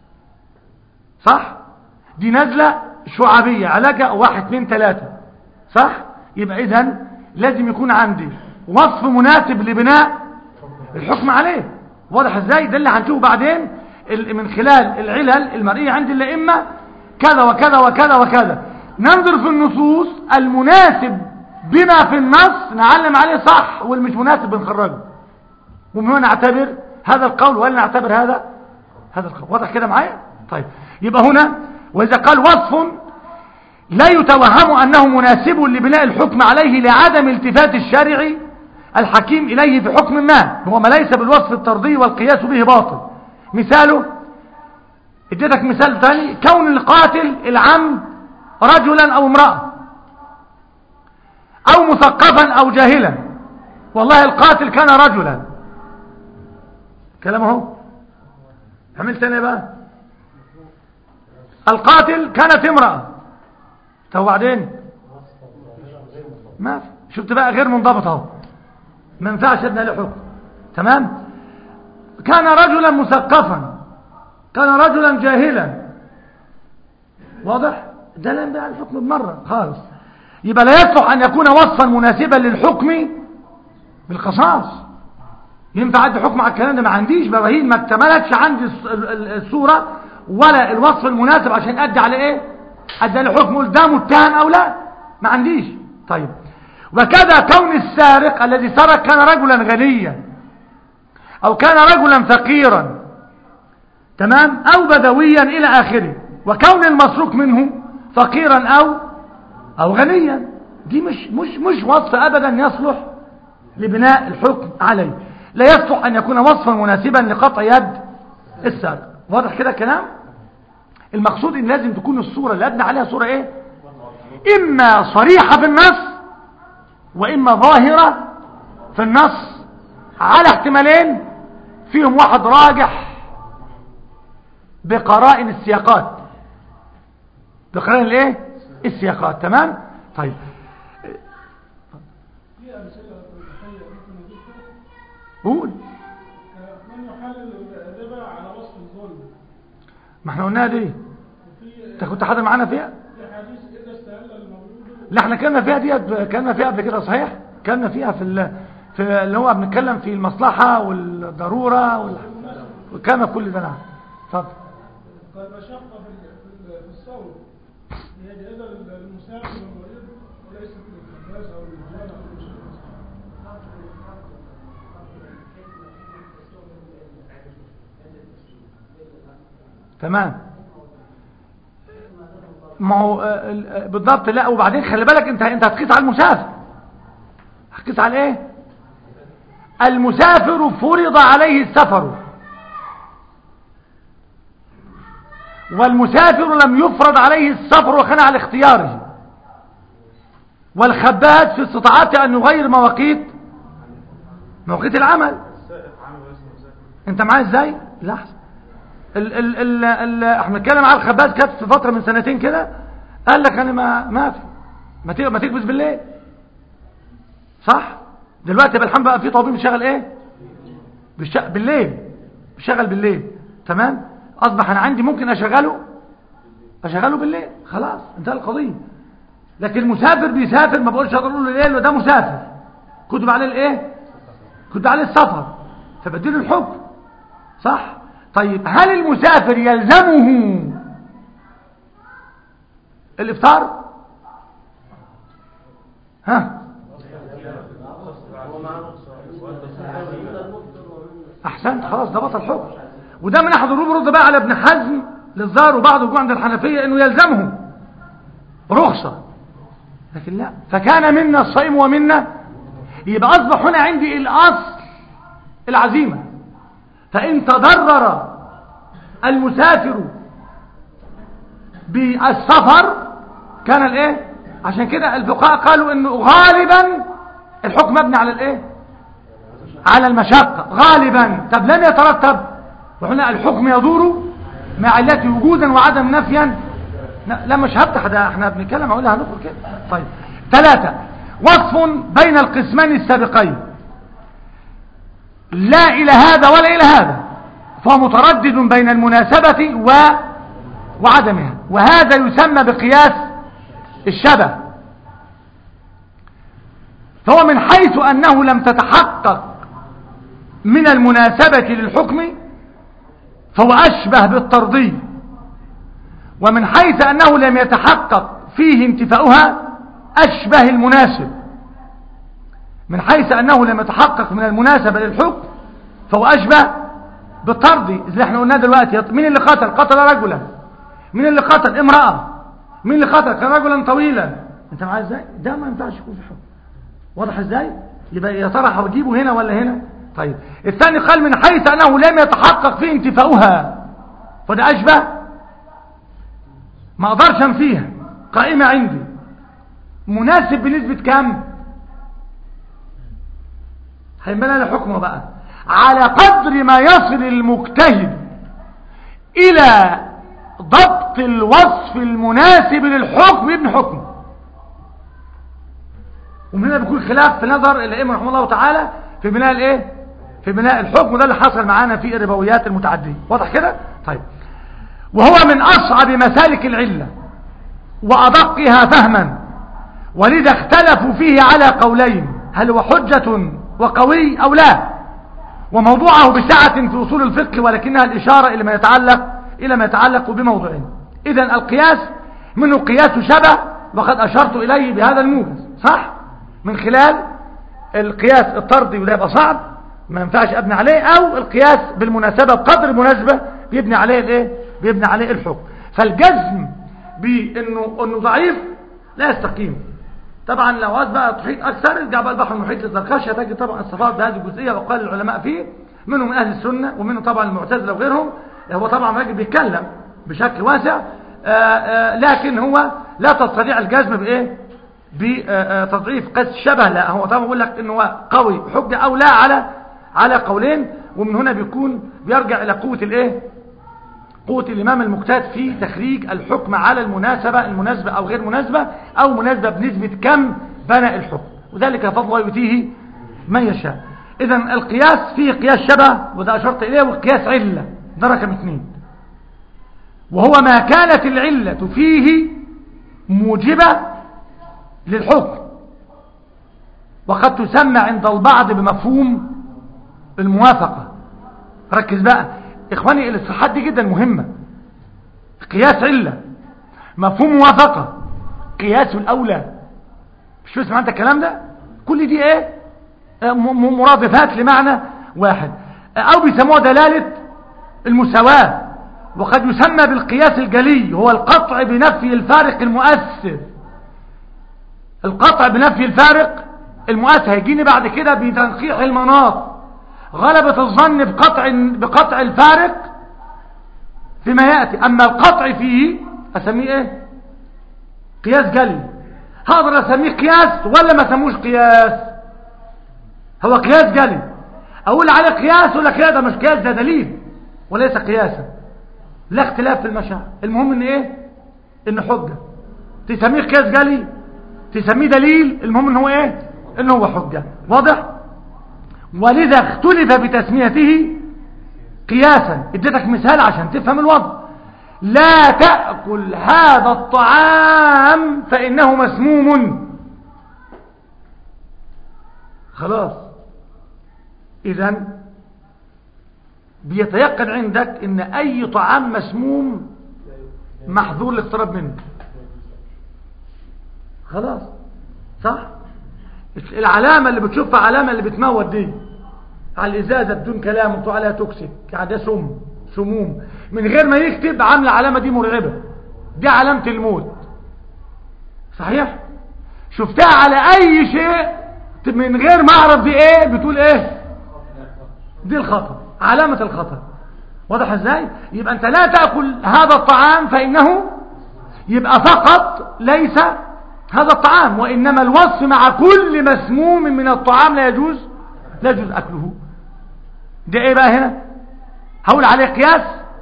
صح دي نزلة شعبية علاجها واحد اتنين تلاتة صح يبقى اذا لازم يكون عندي وصف مناسب لبناء الحكم عليه واضح ازاي ده اللي هنشوفه بعدين من خلال العلل المرئية عند الائمة كذا وكذا وكذا وكذا ننظر في النصوص المناسب بما في النص نعلم عليه صح والمش مناسب بنخرجه ومن هنا نعتبر هذا القول ولا نعتبر هذا هذا القول واضح كده معايا طيب يبقى هنا وإذا قال وصف لا يتوهم أنه مناسب لبناء الحكم عليه لعدم التفات الشارع الحكيم إليه في حكم ما هو ما ليس بالوصف الطردي والقياس به باطل مثاله اديتك مثال ثاني كون القاتل العمد رجلا أو امرأة أو مثقفا أو جاهلا والله القاتل كان رجلا كلامه عملت انا بقى القاتل كانت امرأة طب وبعدين ما في شفت بقى غير منضبط اهو ما ينفعش ابنى له حكم تمام كان رجلا مثقفا كان رجلا جاهلا واضح ده لا ينبغي الحكم بمرة خالص يبقى لا يصلح أن يكون وصفا مناسبا للحكم بالقصاص ينفع عندي حكم على الكلام ده ما عنديش براهين ما اكتملتش عندي الصورة ولا الوصف المناسب عشان أدي على ايه أدي على حكم ده متهم أو لا ما عنديش طيب وكذا كون السارق الذي سرق كان رجلا غنيا أو كان رجلا فقيرا تمام أو بدويا إلى آخره وكون المسروق منه فقيرا أو أو غنيا دي مش مش مش وصف أبدا يصلح لبناء الحكم عليه لا يصلح أن يكون وصفا مناسبا لقطع يد السارق واضح كده الكلام المقصود ان لازم تكون الصورة اللي أبنى عليها صورة ايه اما صريحة في النص واما ظاهرة في النص على احتمالين فيهم واحد راجح بقرائن السياقات بقرائن الايه السياقات تمام طيب قول من يحلل الربا على وصف الظلم ما احنا قلناها دي انت كنت حاضر معانا فيها في حديث إذا استهل المولود لا احنا كنا فيها ديت كنا فيها قبل كده صحيح كنا فيها في ال... في اللي هو بنتكلم في المصلحة والضرورة وال... وكان في كل ده نعم اتفضل كالمشقة في ال- في ال- في الصوم هي جائزة للمسافر والمريض وليست للخباز أو للرجال أو للشخص تمام ما هو آه، ال- آه، بالضبط لا وبعدين خلي بالك انت انت هتقيس على المسافر هتقيس على ايه المسافر فرض عليه السفر والمسافر لم يفرض عليه السفر وكان على اختياره والخباز في استطاعته ان يغير مواقيت مواقيت العمل انت معايا ازاي لحظه ال ال ال ال احنا بنتكلم على الخباز كانت في فتره من سنتين كده قال لك انا ما ما في ما تك- ما تكبس بالليل صح دلوقتي بالحمد بقى في طبيب بيشتغل ايه بيش- بالليل بيشتغل بالليل تمام اصبح انا عندي ممكن اشغله اشغله بالليل خلاص انتهى القضيه لكن المسافر بيسافر ما بقولش اقول له ليل وده مسافر كتب عليه الايه كتب عليه السفر فبديله الحكم صح طيب هل المسافر يلزمه الافطار ها احسنت خلاص ده بطل حكم وده من احد الروب رد بقى على ابن حزم للظاهر وبعض الجوع عند الحنفيه انه يلزمه رخصه لكن لا فكان منا الصائم ومنا يبقى اصبح هنا عندي الاصل العزيمه فإن تضرر المسافر بالسفر كان الايه عشان كده الفقهاء قالوا انه غالبا الحكم مبني على الايه على المشقة غالبا طب لم يترتب وهنا الحكم يدور مع علته وجودا وعدم نفيا لا لا، مش هفتح ده احنا بنتكلم اقولها هندخل كده طيب ثلاثة وصف بين القسمين السابقين لا إلى هذا ولا إلى هذا فهو متردد بين المناسبة و... وعدمها وهذا يسمى بقياس الشبه فهو من حيث أنه لم تتحقق من المناسبة للحكم فهو أشبه بالطردي ومن حيث أنه لم يتحقق فيه انتفاؤها أشبه المناسب من حيث أنه لم يتحقق من المناسبة للحكم فهو أشبه بالطرد زي احنا قلنا دلوقتي مين اللي قتل قتل رجلا مين اللي قتل امرأة مين اللي قتل كان رجلا طويلا انت معايا ازاي ده ما ينفعش يكون في حكم واضح ازاي يبقى يا ترى هجيبه هنا ولا هنا طيب الثاني قال من حيث انه لم يتحقق فيه انتفاؤها فده اشبه ما اقدرش انفيها قائمة عندي مناسب بنسبة كام هيبقى لها حكمه بقى على قدر ما يصل المجتهد الى ضبط الوصف المناسب للحكم ابن حكم ومن هنا بيكون خلاف في نظر الائمه رحمه الله تعالى في بناء الايه في بناء الحكم ده اللي حصل معانا في الربويات المتعديه واضح كده طيب وهو من أصعب مسالك العلة وأدقها فهما ولذا اختلفوا فيه على قولين هل هو حجة وقوي أو لا وموضوعه بسعة في أصول الفقه ولكنها الإشارة إلى ما يتعلق إلى ما يتعلق بموضوعين إذا القياس منه قياس شبه وقد أشرت إليه بهذا الموجز صح من خلال القياس الطردي وده يبقى صعب ما ينفعش أبني عليه أو القياس بالمناسبة بقدر المناسبة بيبني عليه الإيه بيبني عليه الحكم فالجزم بأنه أنه ضعيف لا يستقيم طبعا لو عايز بقى تحيط اكثر ارجع بقى البحر المحيط للزركشي هتجد طبعا الصفات بهذه الجزئيه وقال العلماء فيه منهم من اهل السنه ومنهم طبعا المعتزله وغيرهم هو طبعا راجل بيتكلم بشكل واسع آآ آآ لكن هو لا تستطيع الجزم بايه بتضعيف قياس الشبه لا هو طبعا بيقول لك ان هو قوي حجه او لا على على قولين ومن هنا بيكون بيرجع الى قوه الايه قوة الإمام المجتهد في تخريج الحكم على المناسبة المناسبة أو غير مناسبة أو مناسبة بنسبة كم بنى الحكم وذلك فضل الله يؤتيه من يشاء إذا القياس فيه قياس شبه وده أشرت إليه وقياس علة ده رقم اثنين وهو ما كانت العلة فيه موجبة للحكم وقد تسمى عند البعض بمفهوم الموافقة ركز بقى إخواني الاصطلاحات دي جدا مهمة قياس علة مفهوم موافقة قياس الأولى مش تسمع أنت الكلام ده كل دي إيه مرادفات لمعنى واحد أو بيسموها دلالة المساواة وقد يسمى بالقياس الجلي هو القطع بنفي الفارق المؤثر القطع بنفي الفارق المؤثر هيجيني بعد كده بتنقيح المناط غلبة الظن بقطع بقطع الفارق فيما يأتي أما القطع فيه أسميه إيه قياس جلي هقدر أسميه قياس ولا ما سموش قياس هو قياس جلي أقول عليه قياس ولا كده ده مش قياس ده دليل وليس قياسا لا اختلاف في المشاعر المهم ان ايه ان حجة تسميه قياس جلي تسميه دليل المهم ان هو ايه ان هو حجة واضح ولذا اختلف بتسميته قياسا اديتك مثال عشان تفهم الوضع لا تأكل هذا الطعام فإنه مسموم خلاص إذا بيتيقن عندك ان اي طعام مسموم محظور الاقتراب منه خلاص صح العلامة اللي بتشوفها علامة اللي بتموت دي على الازازة بدون كلام وتقول عليها توكسيك يعني ده سم سموم من غير ما يكتب عامله علامة دي مرعبة دي علامة الموت صحيح شفتها على اي شيء من غير ما اعرف دي ايه بتقول ايه دي الخطر علامة الخطر واضح ازاي يبقى انت لا تأكل هذا الطعام فإنه يبقى فقط ليس هذا الطعام وإنما الوصف مع كل مسموم من الطعام لا يجوز لا يجوز أكله ده ايه بقى هنا هقول عليه قياس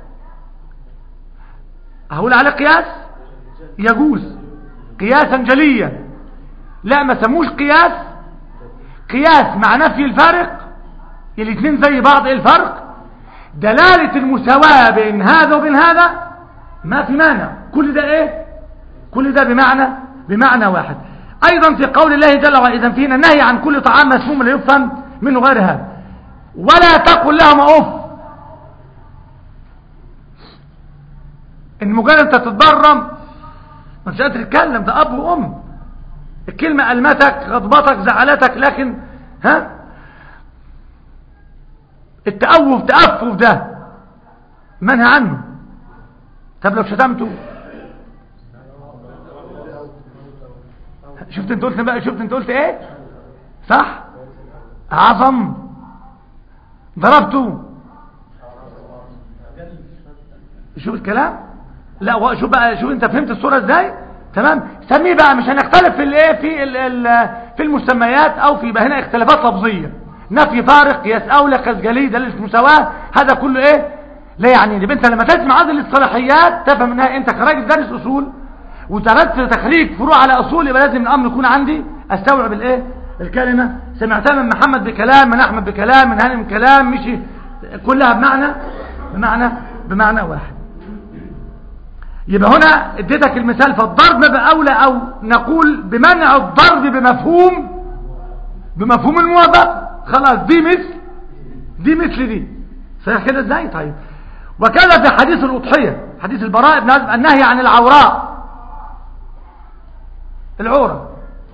هقول عليه قياس يجوز قياسا جليا لا ما سموش قياس قياس مع نفي الفارق الاثنين زي بعض ايه الفرق دلالة المساواة بين هذا وبين هذا ما في مانع كل ده ايه كل ده بمعنى بمعنى واحد ايضا في قول الله جل وعلا اذا فينا النهي عن كل طعام مسموم لا يفهم منه غير هذا ولا تقل لهم اف ان مجرد انت تتضرم مش قادر تتكلم ده اب وام الكلمة ألمتك غضبتك زعلتك لكن ها التأوف تأفف ده منهى عنه طب لو شتمته شفت انت قلت بقى شفت انت قلت ايه صح عظم ضربته شوف الكلام لا شوف بقى شوف انت فهمت الصورة ازاي تمام سميه بقى مش هنختلف في الايه في ال ال في المسميات او في هنا اختلافات لفظيه نفي فارق قياس اولى قياس جلي دليل مساواه هذا كله ايه لا يعني يبقى انت لما تسمع هذه الاصطلاحيات تفهم انها انت كراجل دارس اصول ودرست تخريج فروع على اصول يبقى لازم الامر يكون عندي استوعب الايه الكلمه سمعتها من محمد بكلام من احمد بكلام من هاني بكلام مشي كلها بمعنى بمعنى بمعنى واحد يبقى هنا اديتك المثال فالضرب بأولى او نقول بمنع الضرب بمفهوم بمفهوم الموافقة خلاص دي مثل دي مثل دي صحيح كده ازاي طيب وكذا في حديث الأضحية حديث البراء بن عازب النهي عن العوراء العورة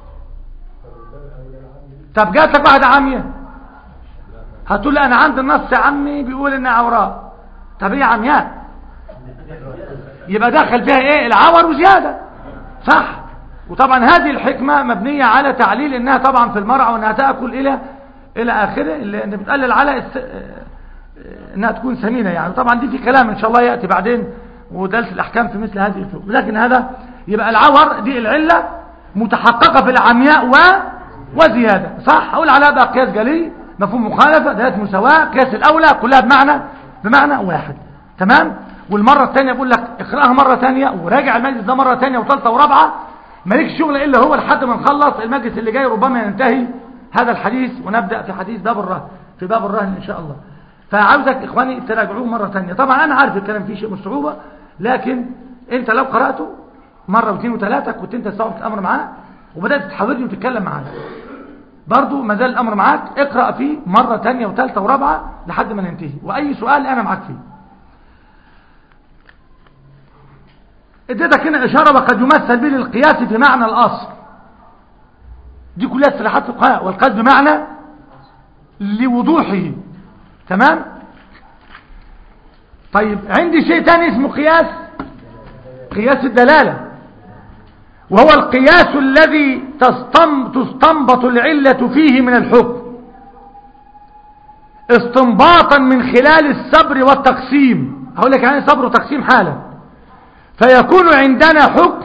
طب جات لك واحدة عامية هتقول لي انا عندي النص يا عمي بيقول ان عوراء طب ايه يا عمياء يبقى دخل فيها ايه العور وزيادة صح وطبعا هذه الحكمة مبنية على تعليل انها طبعا في المرعى وانها تأكل الى الى اخره اللي بتقلل على است... انها تكون سمينة يعني طبعا دي في كلام ان شاء الله يأتي بعدين ودلس الاحكام في مثل هذه الفروق لكن هذا يبقى العور دي العلة متحققة في العمياء و... وزيادة صح اقول عليها بقى قياس جلي مفهوم مخالفة دلالة مساواة قياس الاولى كلها بمعنى بمعنى واحد تمام والمرة الثانية بقول لك اقرأها مرة ثانية وراجع المجلس ده مرة ثانية وثالثة ورابعة مالكش شغل الا هو لحد ما نخلص المجلس اللي جاي ربما ينتهي هذا الحديث ونبدأ في حديث باب الرهن في باب الرهن ان شاء الله فعاوزك اخواني تراجعوه مرة ثانية طبعا انا عارف الكلام فيه شيء من الصعوبة لكن انت لو قرأته مرة واثنين وثلاثة كنت انت استوعبت الامر معاه وبدأت تحاورني وتتكلم معاه برضو ما زال الامر معاك اقرأ فيه مرة ثانية وثالثة ورابعة لحد ما ننتهي واي سؤال انا معاك فيه اديتك هنا اشارة وقد يمثل به للقياس في معنى الاصل دي كلها اصطلاحات فقهاء والقياس بمعنى لوضوحه تمام طيب عندي شيء تاني اسمه قياس قياس الدلالة وهو القياس الذي تستنبط العلة فيه من الحكم استنباطا من خلال الصبر والتقسيم هقول لك يعني صبر وتقسيم حالا فيكون عندنا حكم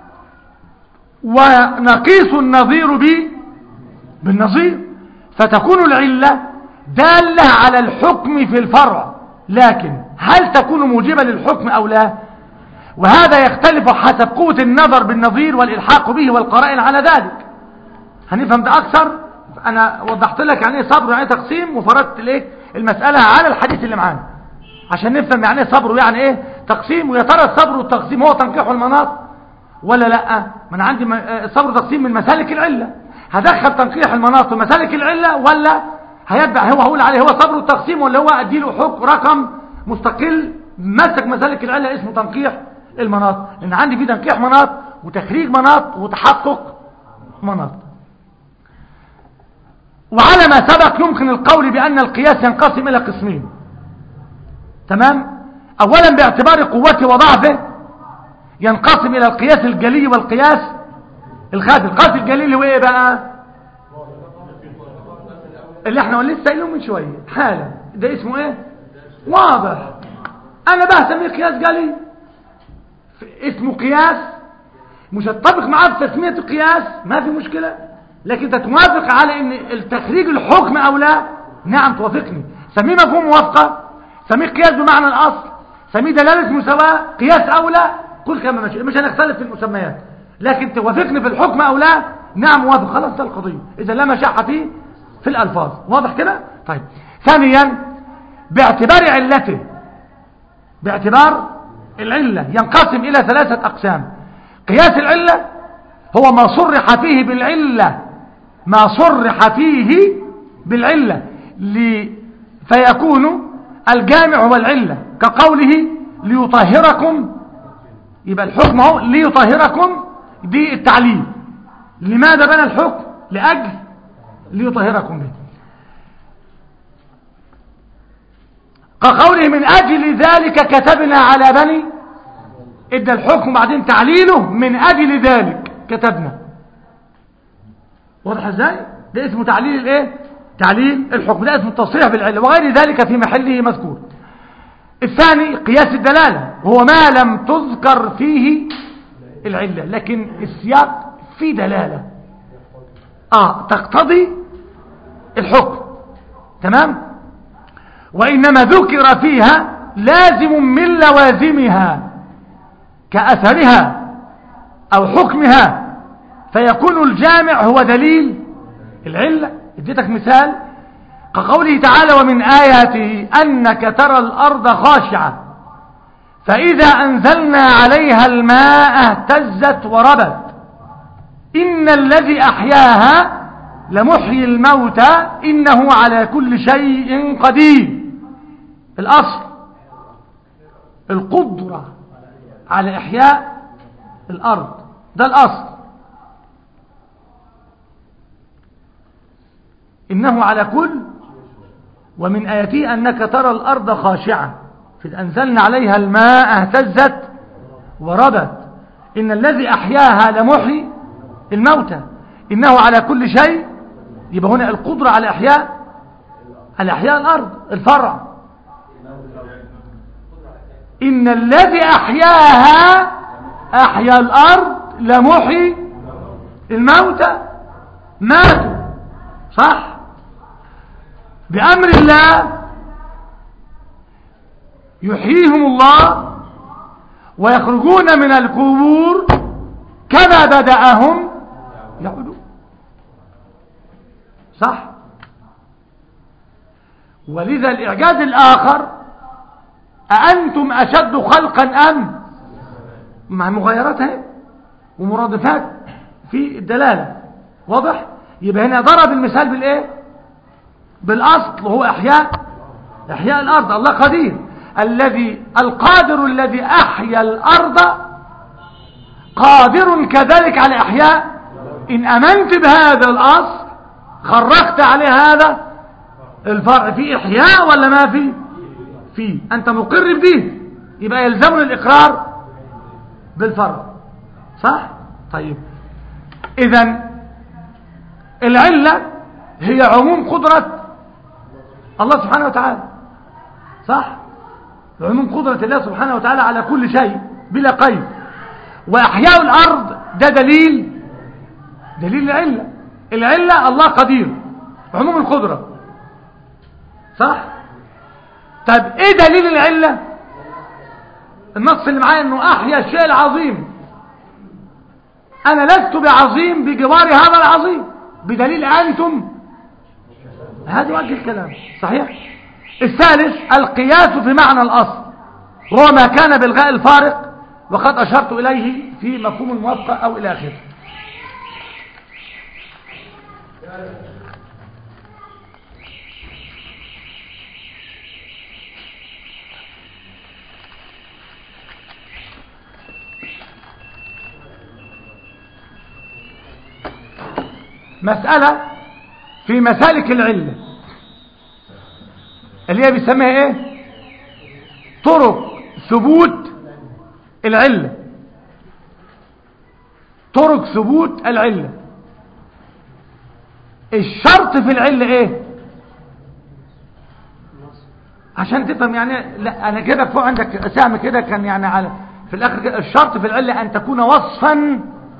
ونقيس النظير به بالنظير فتكون العلة دالة على الحكم في الفرع لكن هل تكون موجبة للحكم أو لا وهذا يختلف حسب قوة النظر بالنظير والإلحاق به والقرائن على ذلك هنفهم ده أكثر أنا وضحت لك يعني ايه صبر يعني تقسيم وفردت ليه المسألة على الحديث اللي معانا عشان نفهم يعني ايه صبر ويعني ايه تقسيم ويا ترى الصبر والتقسيم هو تنقيح المناط ولا لا ما انا عندي الصبر والتقسيم من مسالك العلة هدخل تنقيح المناط في مسالك العلة ولا هيتبع هو هقول عليه هو صبر والتقسيم ولا هو اديله حكم رقم مستقل مسك مسالك العلة اسمه تنقيح المناط لان عندي في تنقيح مناط وتخريج مناط وتحقق مناط وعلى ما سبق يمكن القول بأن القياس ينقسم إلى قسمين تمام أولا باعتبار قوته وضعفه ينقسم إلى القياس الجلي والقياس الخافي القياس الجلي هو إيه بقى اللي احنا لسه قايلين من شوية حالا ده اسمه ايه واضح انا بقى اسميه قياس جلي اسمه قياس مش هتطبق معاه في تسمية القياس ما في مشكلة لكن انت توافق على ان التخريج الحكم او لا نعم توافقني سميه مفهوم موافقة سميه قياس بمعنى الاصل سميه دلالة مساواة قياس او لا كل كما ماشي مش هنختلف في المسميات لكن توافقني في الحكم او لا نعم موافق خلاص ده القضية اذا لا مشاحة فيه في الالفاظ واضح كده طيب ثانيا باعتبار علته باعتبار العلة ينقسم الى ثلاثة اقسام قياس العلة هو ما صرح فيه بالعلة ما صرح فيه بالعلة ل... فيكون الجامع هو العلة كقوله ليطهركم يبقى الحكم هو ليطهركم دي التعليل لماذا بنى الحكم لأجل ليطهركم به كقوله من أجل ذلك كتبنا على بني ادى الحكم بعدين تعليله من أجل ذلك كتبنا واضح ازاي ده اسمه تعليل الايه تعليل الحكم ده اسمه التصريح بالعله وغير ذلك في محله مذكور الثاني قياس الدلاله هو ما لم تذكر فيه العله لكن السياق فيه دلاله اه تقتضي الحكم تمام وانما ذكر فيها لازم من لوازمها كاثرها او حكمها فيكون الجامع هو دليل العلة اديتك مثال كقوله تعالى ومن آياته أنك ترى الأرض خاشعة فإذا أنزلنا عليها الماء اهتزت وربت إن الذي أحياها لمحيي الموتى إنه على كل شيء قدير الأصل القدرة على إحياء الأرض ده الأصل إنه على كل ومن آياته أنك ترى الأرض خاشعة فإذ أنزلنا عليها الماء اهتزت وربت إن الذي أحياها لمحيي الموتى إنه على كل شيء يبقى هنا القدرة على إحياء على إحياء الأرض الفرع إن الذي أحياها أحيا الأرض لمحيي الموتى ماتوا صح بأمر الله يحييهم الله ويخرجون من القبور كما بدأهم يعودون صح ولذا الإعجاز الآخر أأنتم أشد خلقا أم مع مغايراتها ومرادفات في الدلالة واضح يبقى هنا ضرب المثال بالإيه بالأصل وهو إحياء إحياء الأرض الله قدير الذي القادر الذي أحيا الأرض قادر كذلك على إحياء إن أمنت بهذا الأصل خرجت عليه هذا الفرع في إحياء ولا ما في في أنت مقر بديه يبقى يلزمنا الإقرار بالفرع صح طيب إذا العلة هي عموم قدرة الله سبحانه وتعالى صح عموم قدرة الله سبحانه وتعالى على كل شيء بلا قيد وإحياء الأرض ده دليل دليل العلة العلة الله قدير عموم القدرة صح طب ايه دليل العلة النص اللي معايا انه احيا الشيء العظيم انا لست بعظيم بجوار هذا العظيم بدليل انتم هذا وجه الكلام صحيح الثالث القياس في معنى الاصل وهو ما كان بالغاء الفارق وقد اشرت اليه في مفهوم الموافقه او الى اخره مسألة في مسالك العلة اللي هي بيسميها ايه طرق ثبوت العلة طرق ثبوت العلة الشرط في العلة ايه عشان تفهم يعني لا انا كده فوق عندك سهم كده كان يعني على في الاخر كده الشرط في العلة ان تكون وصفا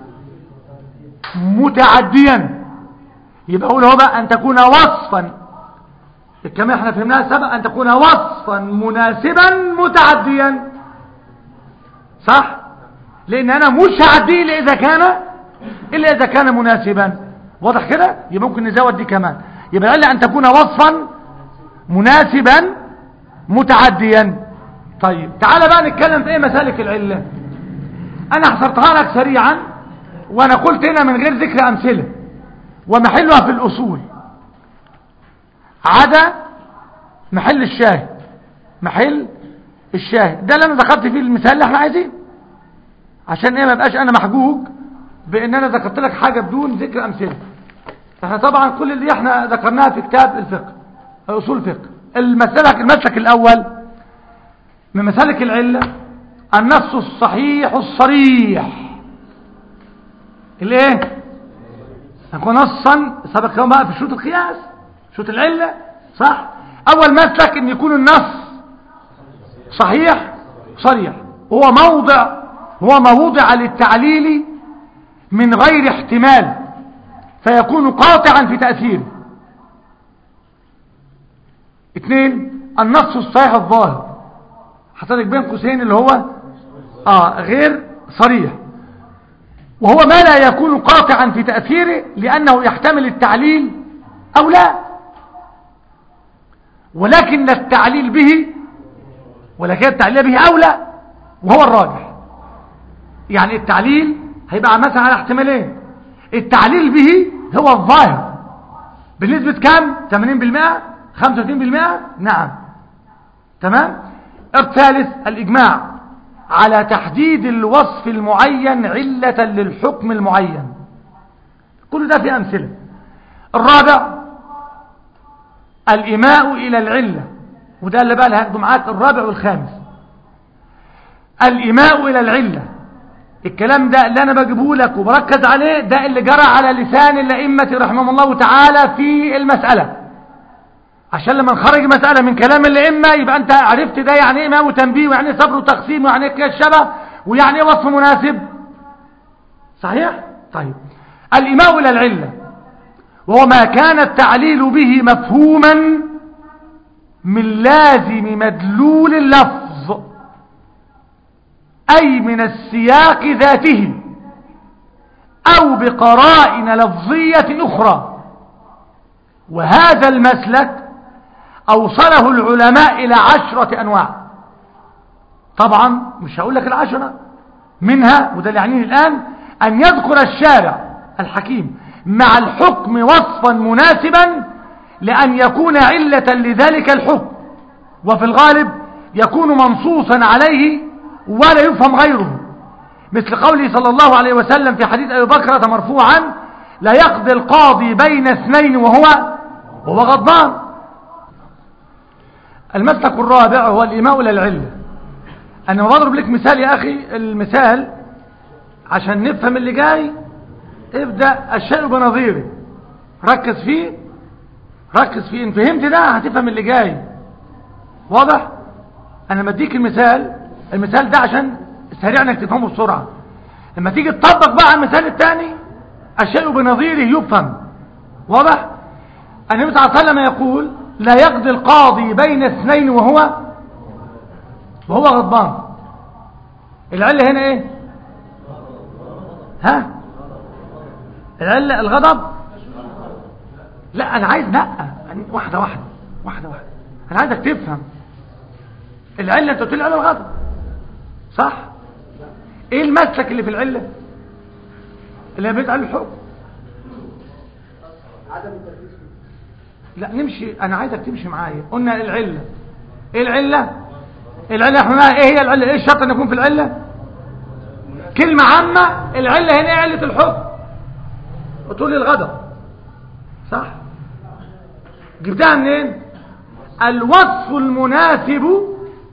متعديا يبقى اقول هو بقى ان تكون وصفا كما احنا فهمناها سبق ان تكون وصفا مناسبا متعديا صح لان انا مش هعديه الا اذا كان الا اذا كان مناسبا واضح كده يبقى ممكن نزود دي كمان يبقى قال ان تكون وصفا مناسبا متعديا طيب تعالى بقى نتكلم في ايه مسالك العله انا حصرتها لك سريعا وانا قلت هنا من غير ذكر امثله ومحلها في الأصول عدا محل الشاهد محل الشاهد ده اللي انا ذكرت فيه المثال اللي احنا عايزين عشان ايه ما بقاش انا محجوج بان انا ذكرت لك حاجة بدون ذكر امثله احنا طبعا كل اللي احنا ذكرناها في كتاب الفقه اصول الفقه المسلك المسلك الاول من مسالك العله النص الصحيح الصريح الايه يكون نصا سبق كمان بقى في شروط القياس شروط العلة صح اول مسلك ان يكون النص صحيح صريح هو موضع هو موضع للتعليل من غير احتمال فيكون قاطعا في تأثيره اثنين النص الصحيح الظاهر حطيتك بين قوسين اللي هو اه غير صريح وهو ما لا يكون قاطعا في تأثيره لأنه يحتمل التعليل أو لا ولكن التعليل به ولكن التعليل به أولى وهو الراجح يعني التعليل هيبقى مثلا على احتمالين التعليل به هو الظاهر بنسبة كام 80% 35% نعم تمام الثالث الإجماع على تحديد الوصف المعين علة للحكم المعين كل ده في أمثلة الرابع الإماء إلى العلة وده اللي بقى اللي هاخده معاك الرابع والخامس الإماء إلى العلة الكلام ده اللي أنا بجيبه لك وبركز عليه ده اللي جرى على لسان الأئمة رحمهم الله تعالى في المسألة عشان لما نخرج مسألة من كلام الأئمة يبقى أنت عرفت ده يعني إيه إماء وتنبيه ويعني إيه صبر وتقسيم ويعني إيه الشبه ويعني إيه وصف مناسب صحيح؟ طيب الإماء إلى العلة وهو ما كان التعليل به مفهوما من لازم مدلول اللفظ أي من السياق ذاته أو بقرائن لفظية أخرى وهذا المسلك أوصله العلماء إلى عشرة أنواع طبعا مش هقول لك العشرة منها وده اللي يعنيه الآن أن يذكر الشارع الحكيم مع الحكم وصفا مناسبا لأن يكون علة لذلك الحكم وفي الغالب يكون منصوصا عليه ولا يفهم غيره مثل قوله صلى الله عليه وسلم في حديث أبي بكرة مرفوعا لا يقضي القاضي بين اثنين وهو وهو غضبان المسلك الرابع هو الإيماء إلى العلة أنا بضرب لك مثال يا أخي المثال عشان نفهم اللي جاي ابدأ الشيء بنظيره ركز فيه ركز فيه ان فهمت ده هتفهم اللي جاي واضح انا بديك المثال المثال ده عشان سريع انك تفهمه بسرعة لما تيجي تطبق بقى على المثال الثاني الشيء بنظيره يفهم واضح النبي صلى الله عليه وسلم يقول لا يقضي القاضي بين اثنين وهو وهو غضبان العلة هنا ايه ها العلة الغضب لا انا عايز لا واحدة واحدة واحدة واحدة انا عايزك تفهم العلة انت قلت لي على الغضب صح ايه المسلك اللي في العلة اللي بيتقال الحكم لا نمشي انا عايزك تمشي معايا قلنا العلة ايه العلة العلة احنا ايه هي العلة ايه الشرط ان يكون في العلة كلمة عامة العلة هنا ايه علة الحكم قلتوا لي الغضب صح جبتها منين الوصف المناسب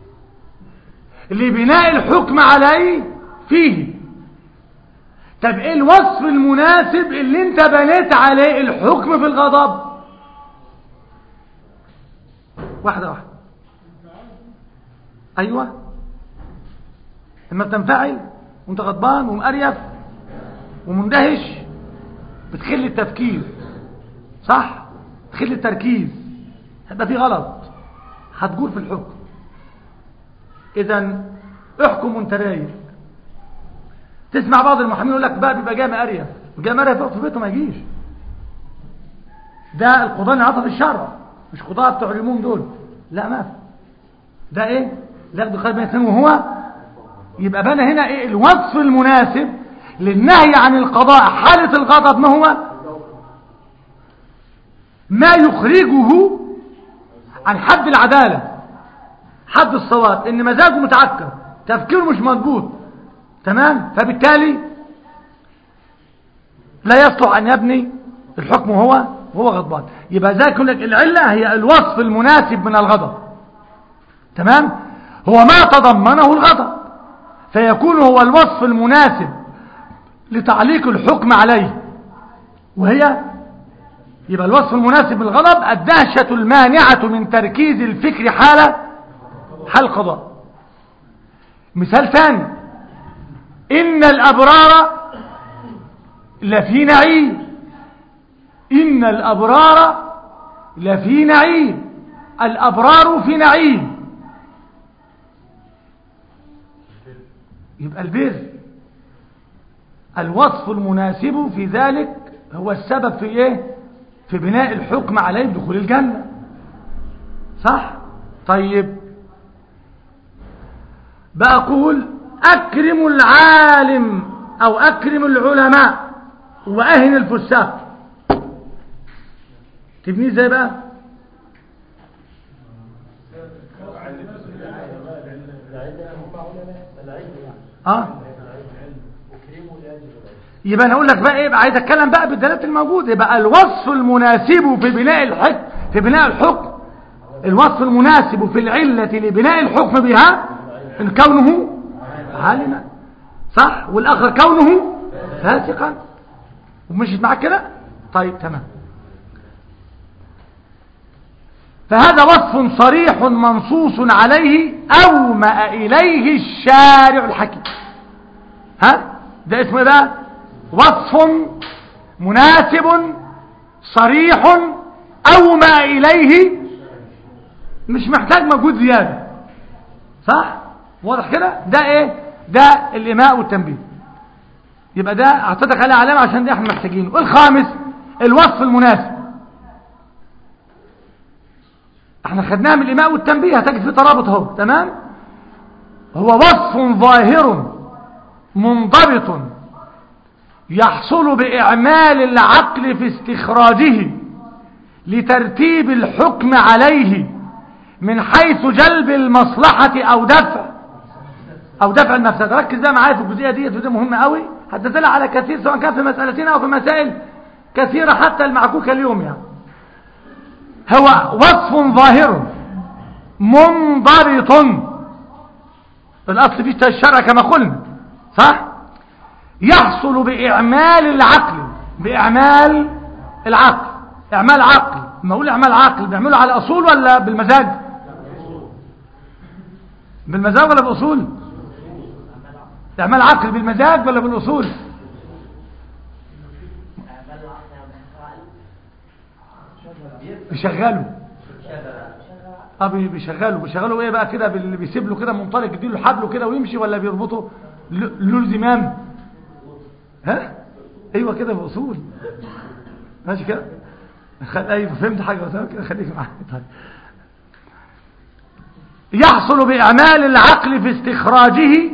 لبناء الحكم عليه فيه طب ايه الوصف المناسب اللي انت بنيت عليه الحكم في الغضب واحدة واحدة ايوه لما بتنفعل وانت غضبان ومقريف ومندهش بتخل التفكير صح تخل التركيز هيبقى في غلط هتجور في الحكم اذا احكم وانت رايق تسمع بعض المحامين يقول لك بقى بيبقى جاي مقريف جاي مقريف يقعد في بيته ما يجيش ده القضاء اللي عطى في الشرع مش قضاء بتوع اليومين دول لا ما في ده ايه لا ياخد خير بين اثنين وهو يبقى بنى هنا ايه الوصف المناسب للنهي عن القضاء حالة الغضب ما هو ما يخرجه عن حد العدالة حد الصواب ان مزاجه متعكر تفكيره مش مضبوط تمام فبالتالي لا يصلح ان يبني الحكم هو وهو غضبان يبقى ذاك يقول لك العلة هي الوصف المناسب من الغضب تمام هو ما تضمنه الغضب فيكون هو الوصف المناسب لتعليق الحكم عليه وهي يبقى الوصف المناسب للغضب الدهشة المانعة من تركيز الفكر حال حال القضاء مثال ثاني إن الأبرار لفي نعيم إن الأبرار لفي نعيم الأبرار في نعيم يبقى البر الوصف المناسب في ذلك هو السبب في ايه في بناء الحكم عليه بدخول الجنة صح طيب بقول أكرم العالم أو أكرم العلماء وأهن الفساق تبنيه ازاي بقى اه يبقى انا اقول لك بقى ايه بقى عايز اتكلم بقى بالدلالات الموجوده يبقى الوصف المناسب في بناء الحكم في بناء الحكم الوصف المناسب في العله لبناء الحكم بها ان كونه عالما صح والاخر كونه فاسقا ومشيت معاك كده طيب تمام فهذا وصف صريح منصوص عليه أومأ إليه الشارع الحكيم ها ده اسمه إيه بقى وصف مناسب صريح أومأ إليه مش محتاج مجهود زيادة صح واضح كده ده ايه ده الإماء والتنبيه يبقى ده اعطيتك عليه علامة عشان ده احنا محتاجينه الخامس الوصف المناسب احنا خدناها من الإماء والتنبيه هتجد في ترابط اهو تمام هو وصف ظاهر منضبط يحصل بإعمال العقل في استخراجه لترتيب الحكم عليه من حيث جلب المصلحة أو دفع أو دفع المفسدة ركز بقى معايا في الجزئية دي دي مهمة قوي هتدل على كثير سواء كان في مسألتين أو في مسائل كثيرة حتى المعكوكة اليوم يعني هو وصف ظاهر منضبط الأصل فيه الشرع كما قلنا صح يحصل بإعمال العقل بإعمال العقل إعمال عقل ما أقول إعمال عقل بيعمله على أصول ولا بالمزاج بالمزاج ولا بأصول إعمال عقل بالمزاج ولا بالأصول بيشغلوا اه بي- بيشغلوا بيشغلوا ايه بقى كده اللي بيسيب له كده منطلق يديله حبله كده ويمشي ولا بيربطه ل- له زمام ها ايوه كده باصول ماشي كده خل... ايوه فهمت حاجه بس كده خليك معايا طيب يحصل باعمال العقل في استخراجه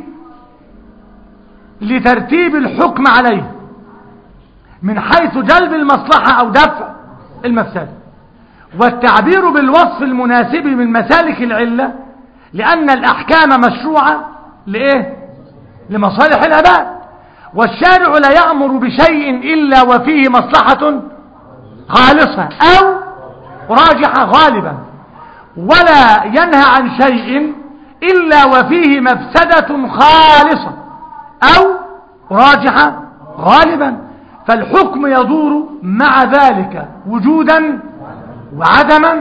لترتيب الحكم عليه من حيث جلب المصلحه او دفع المفسده والتعبير بالوصف المناسب من مسالك العلة لأن الأحكام مشروعة لإيه؟ لمصالح العباد والشارع لا يأمر بشيء إلا وفيه مصلحة خالصة أو راجحة غالبا ولا ينهى عن شيء إلا وفيه مفسدة خالصة أو راجحة غالبا فالحكم يدور مع ذلك وجودا وعدما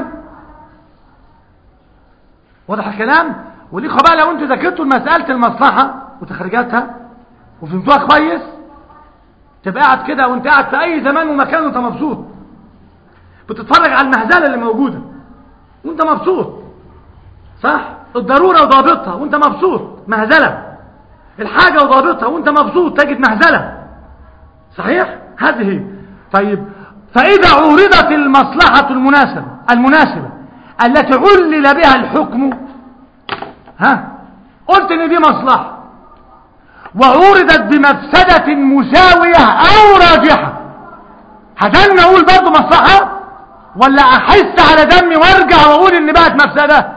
واضح الكلام ودي بقى لو انتوا ذاكرتوا مساله المصلحه وتخريجاتها وفهمتوها كويس تبقى قاعد كده وانت قاعد في اي زمان ومكان وانت مبسوط بتتفرج على المهزله اللي موجوده وانت مبسوط صح الضروره وضابطها وانت مبسوط مهزله الحاجه وضابطها وانت مبسوط تجد مهزله صحيح هذه طيب فإذا عورضت المصلحة المناسبة المناسبة التي علل بها الحكم ها قلت ان دي مصلحة وعورضت بمفسدة مساوية او راجحة هتن اقول برضو مصلحة ولا احس على دمي وارجع واقول ان بقت مفسدة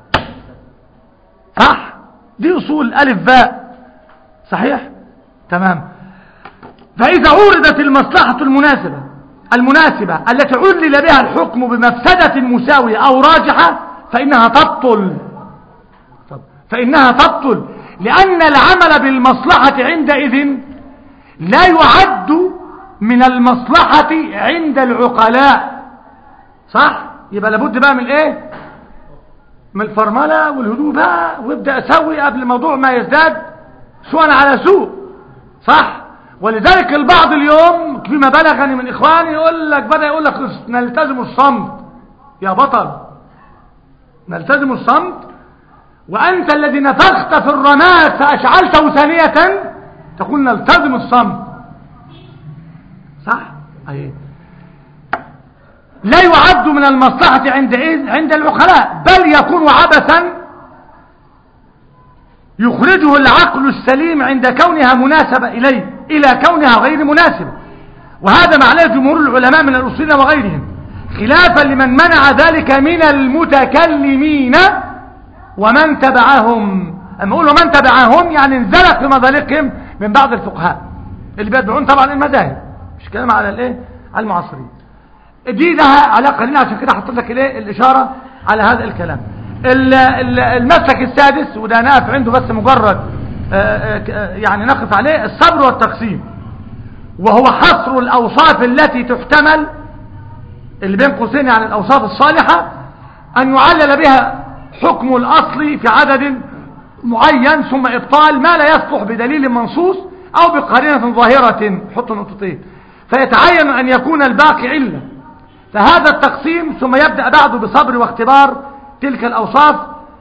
صح دي اصول الف باء صحيح تمام فاذا عورضت المصلحة المناسبة المناسبة التي علل بها الحكم بمفسدة مساوية أو راجحة فإنها تبطل فإنها تبطل لأن العمل بالمصلحة عندئذ لا يعد من المصلحة عند العقلاء صح؟ يبقى لابد بقى من ايه؟ من الفرملة والهدوء بقى وابدأ أسوي قبل الموضوع ما يزداد سوءا على سوء صح؟ ولذلك البعض اليوم فيما بلغني من إخواني يقول لك بدأ يقول لك نلتزم الصمت يا بطل نلتزم الصمت وأنت الذي نفخت في الرماد فأشعلته ثانية تقول نلتزم الصمت صح؟ أيه. لا يعد من المصلحة عند إيه؟ عند العقلاء بل يكون عبثا يخرجه العقل السليم عند كونها مناسبة إليه إلى كونها غير مناسبة وهذا معناه جمهور العلماء من الأصولين وغيرهم خلافا لمن منع ذلك من المتكلمين ومن تبعهم أما أقول ومن تبعهم يعني انزلق في مذالقهم من بعض الفقهاء اللي بيدعون طبعا المذاهب مش كلام على الايه على المعاصرين دي لها علاقة لنا عشان كده حطيت لك الايه الإشارة على هذا الكلام ال- ال- المسلك السادس وده نقف عنده بس مجرد آه، آه، يعني نقف عليه الصبر والتقسيم وهو حصر الأوصاف التي تحتمل اللي بين قوسين يعني الأوصاف الصالحة أن يعلل بها حكم الأصل في عدد معين ثم إبطال ما لا يصلح بدليل منصوص أو بقرينة ظاهرة حط نقطتين فيتعين أن يكون الباقي علة فهذا التقسيم ثم يبدأ بعده بصبر واختبار تلك الأوصاف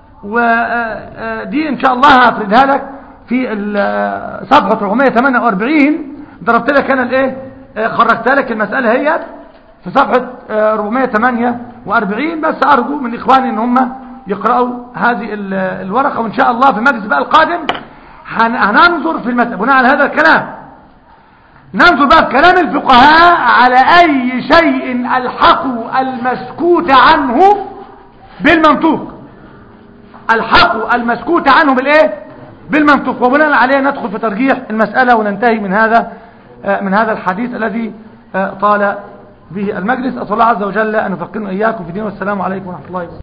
ودي إن شاء الله هفردها لك في ال- صفحة 448 ضربت لك أنا الإيه آه، خرجت لك المسألة هي في صفحة آه، 448 بس أرجو من إخواني إن هم يقرأوا هذه ال- الورقة وإن شاء الله في المجلس بقى القادم هن- هننظر في المسألة بناء على هذا الكلام ننظر بقى في كلام الفقهاء على أي شيء ألحقوا المسكوت عنه بالمنطوق الحقوا المسكوت عنه بالإيه بالمنطوق وبناء عليه ندخل في ترجيح المسألة وننتهي من هذا آه، من هذا الحديث الذي آه، طال به المجلس أسأل الله عز وجل أن يفقهنا إياكم في الدين والسلام عليكم ورحمة الله وبركاته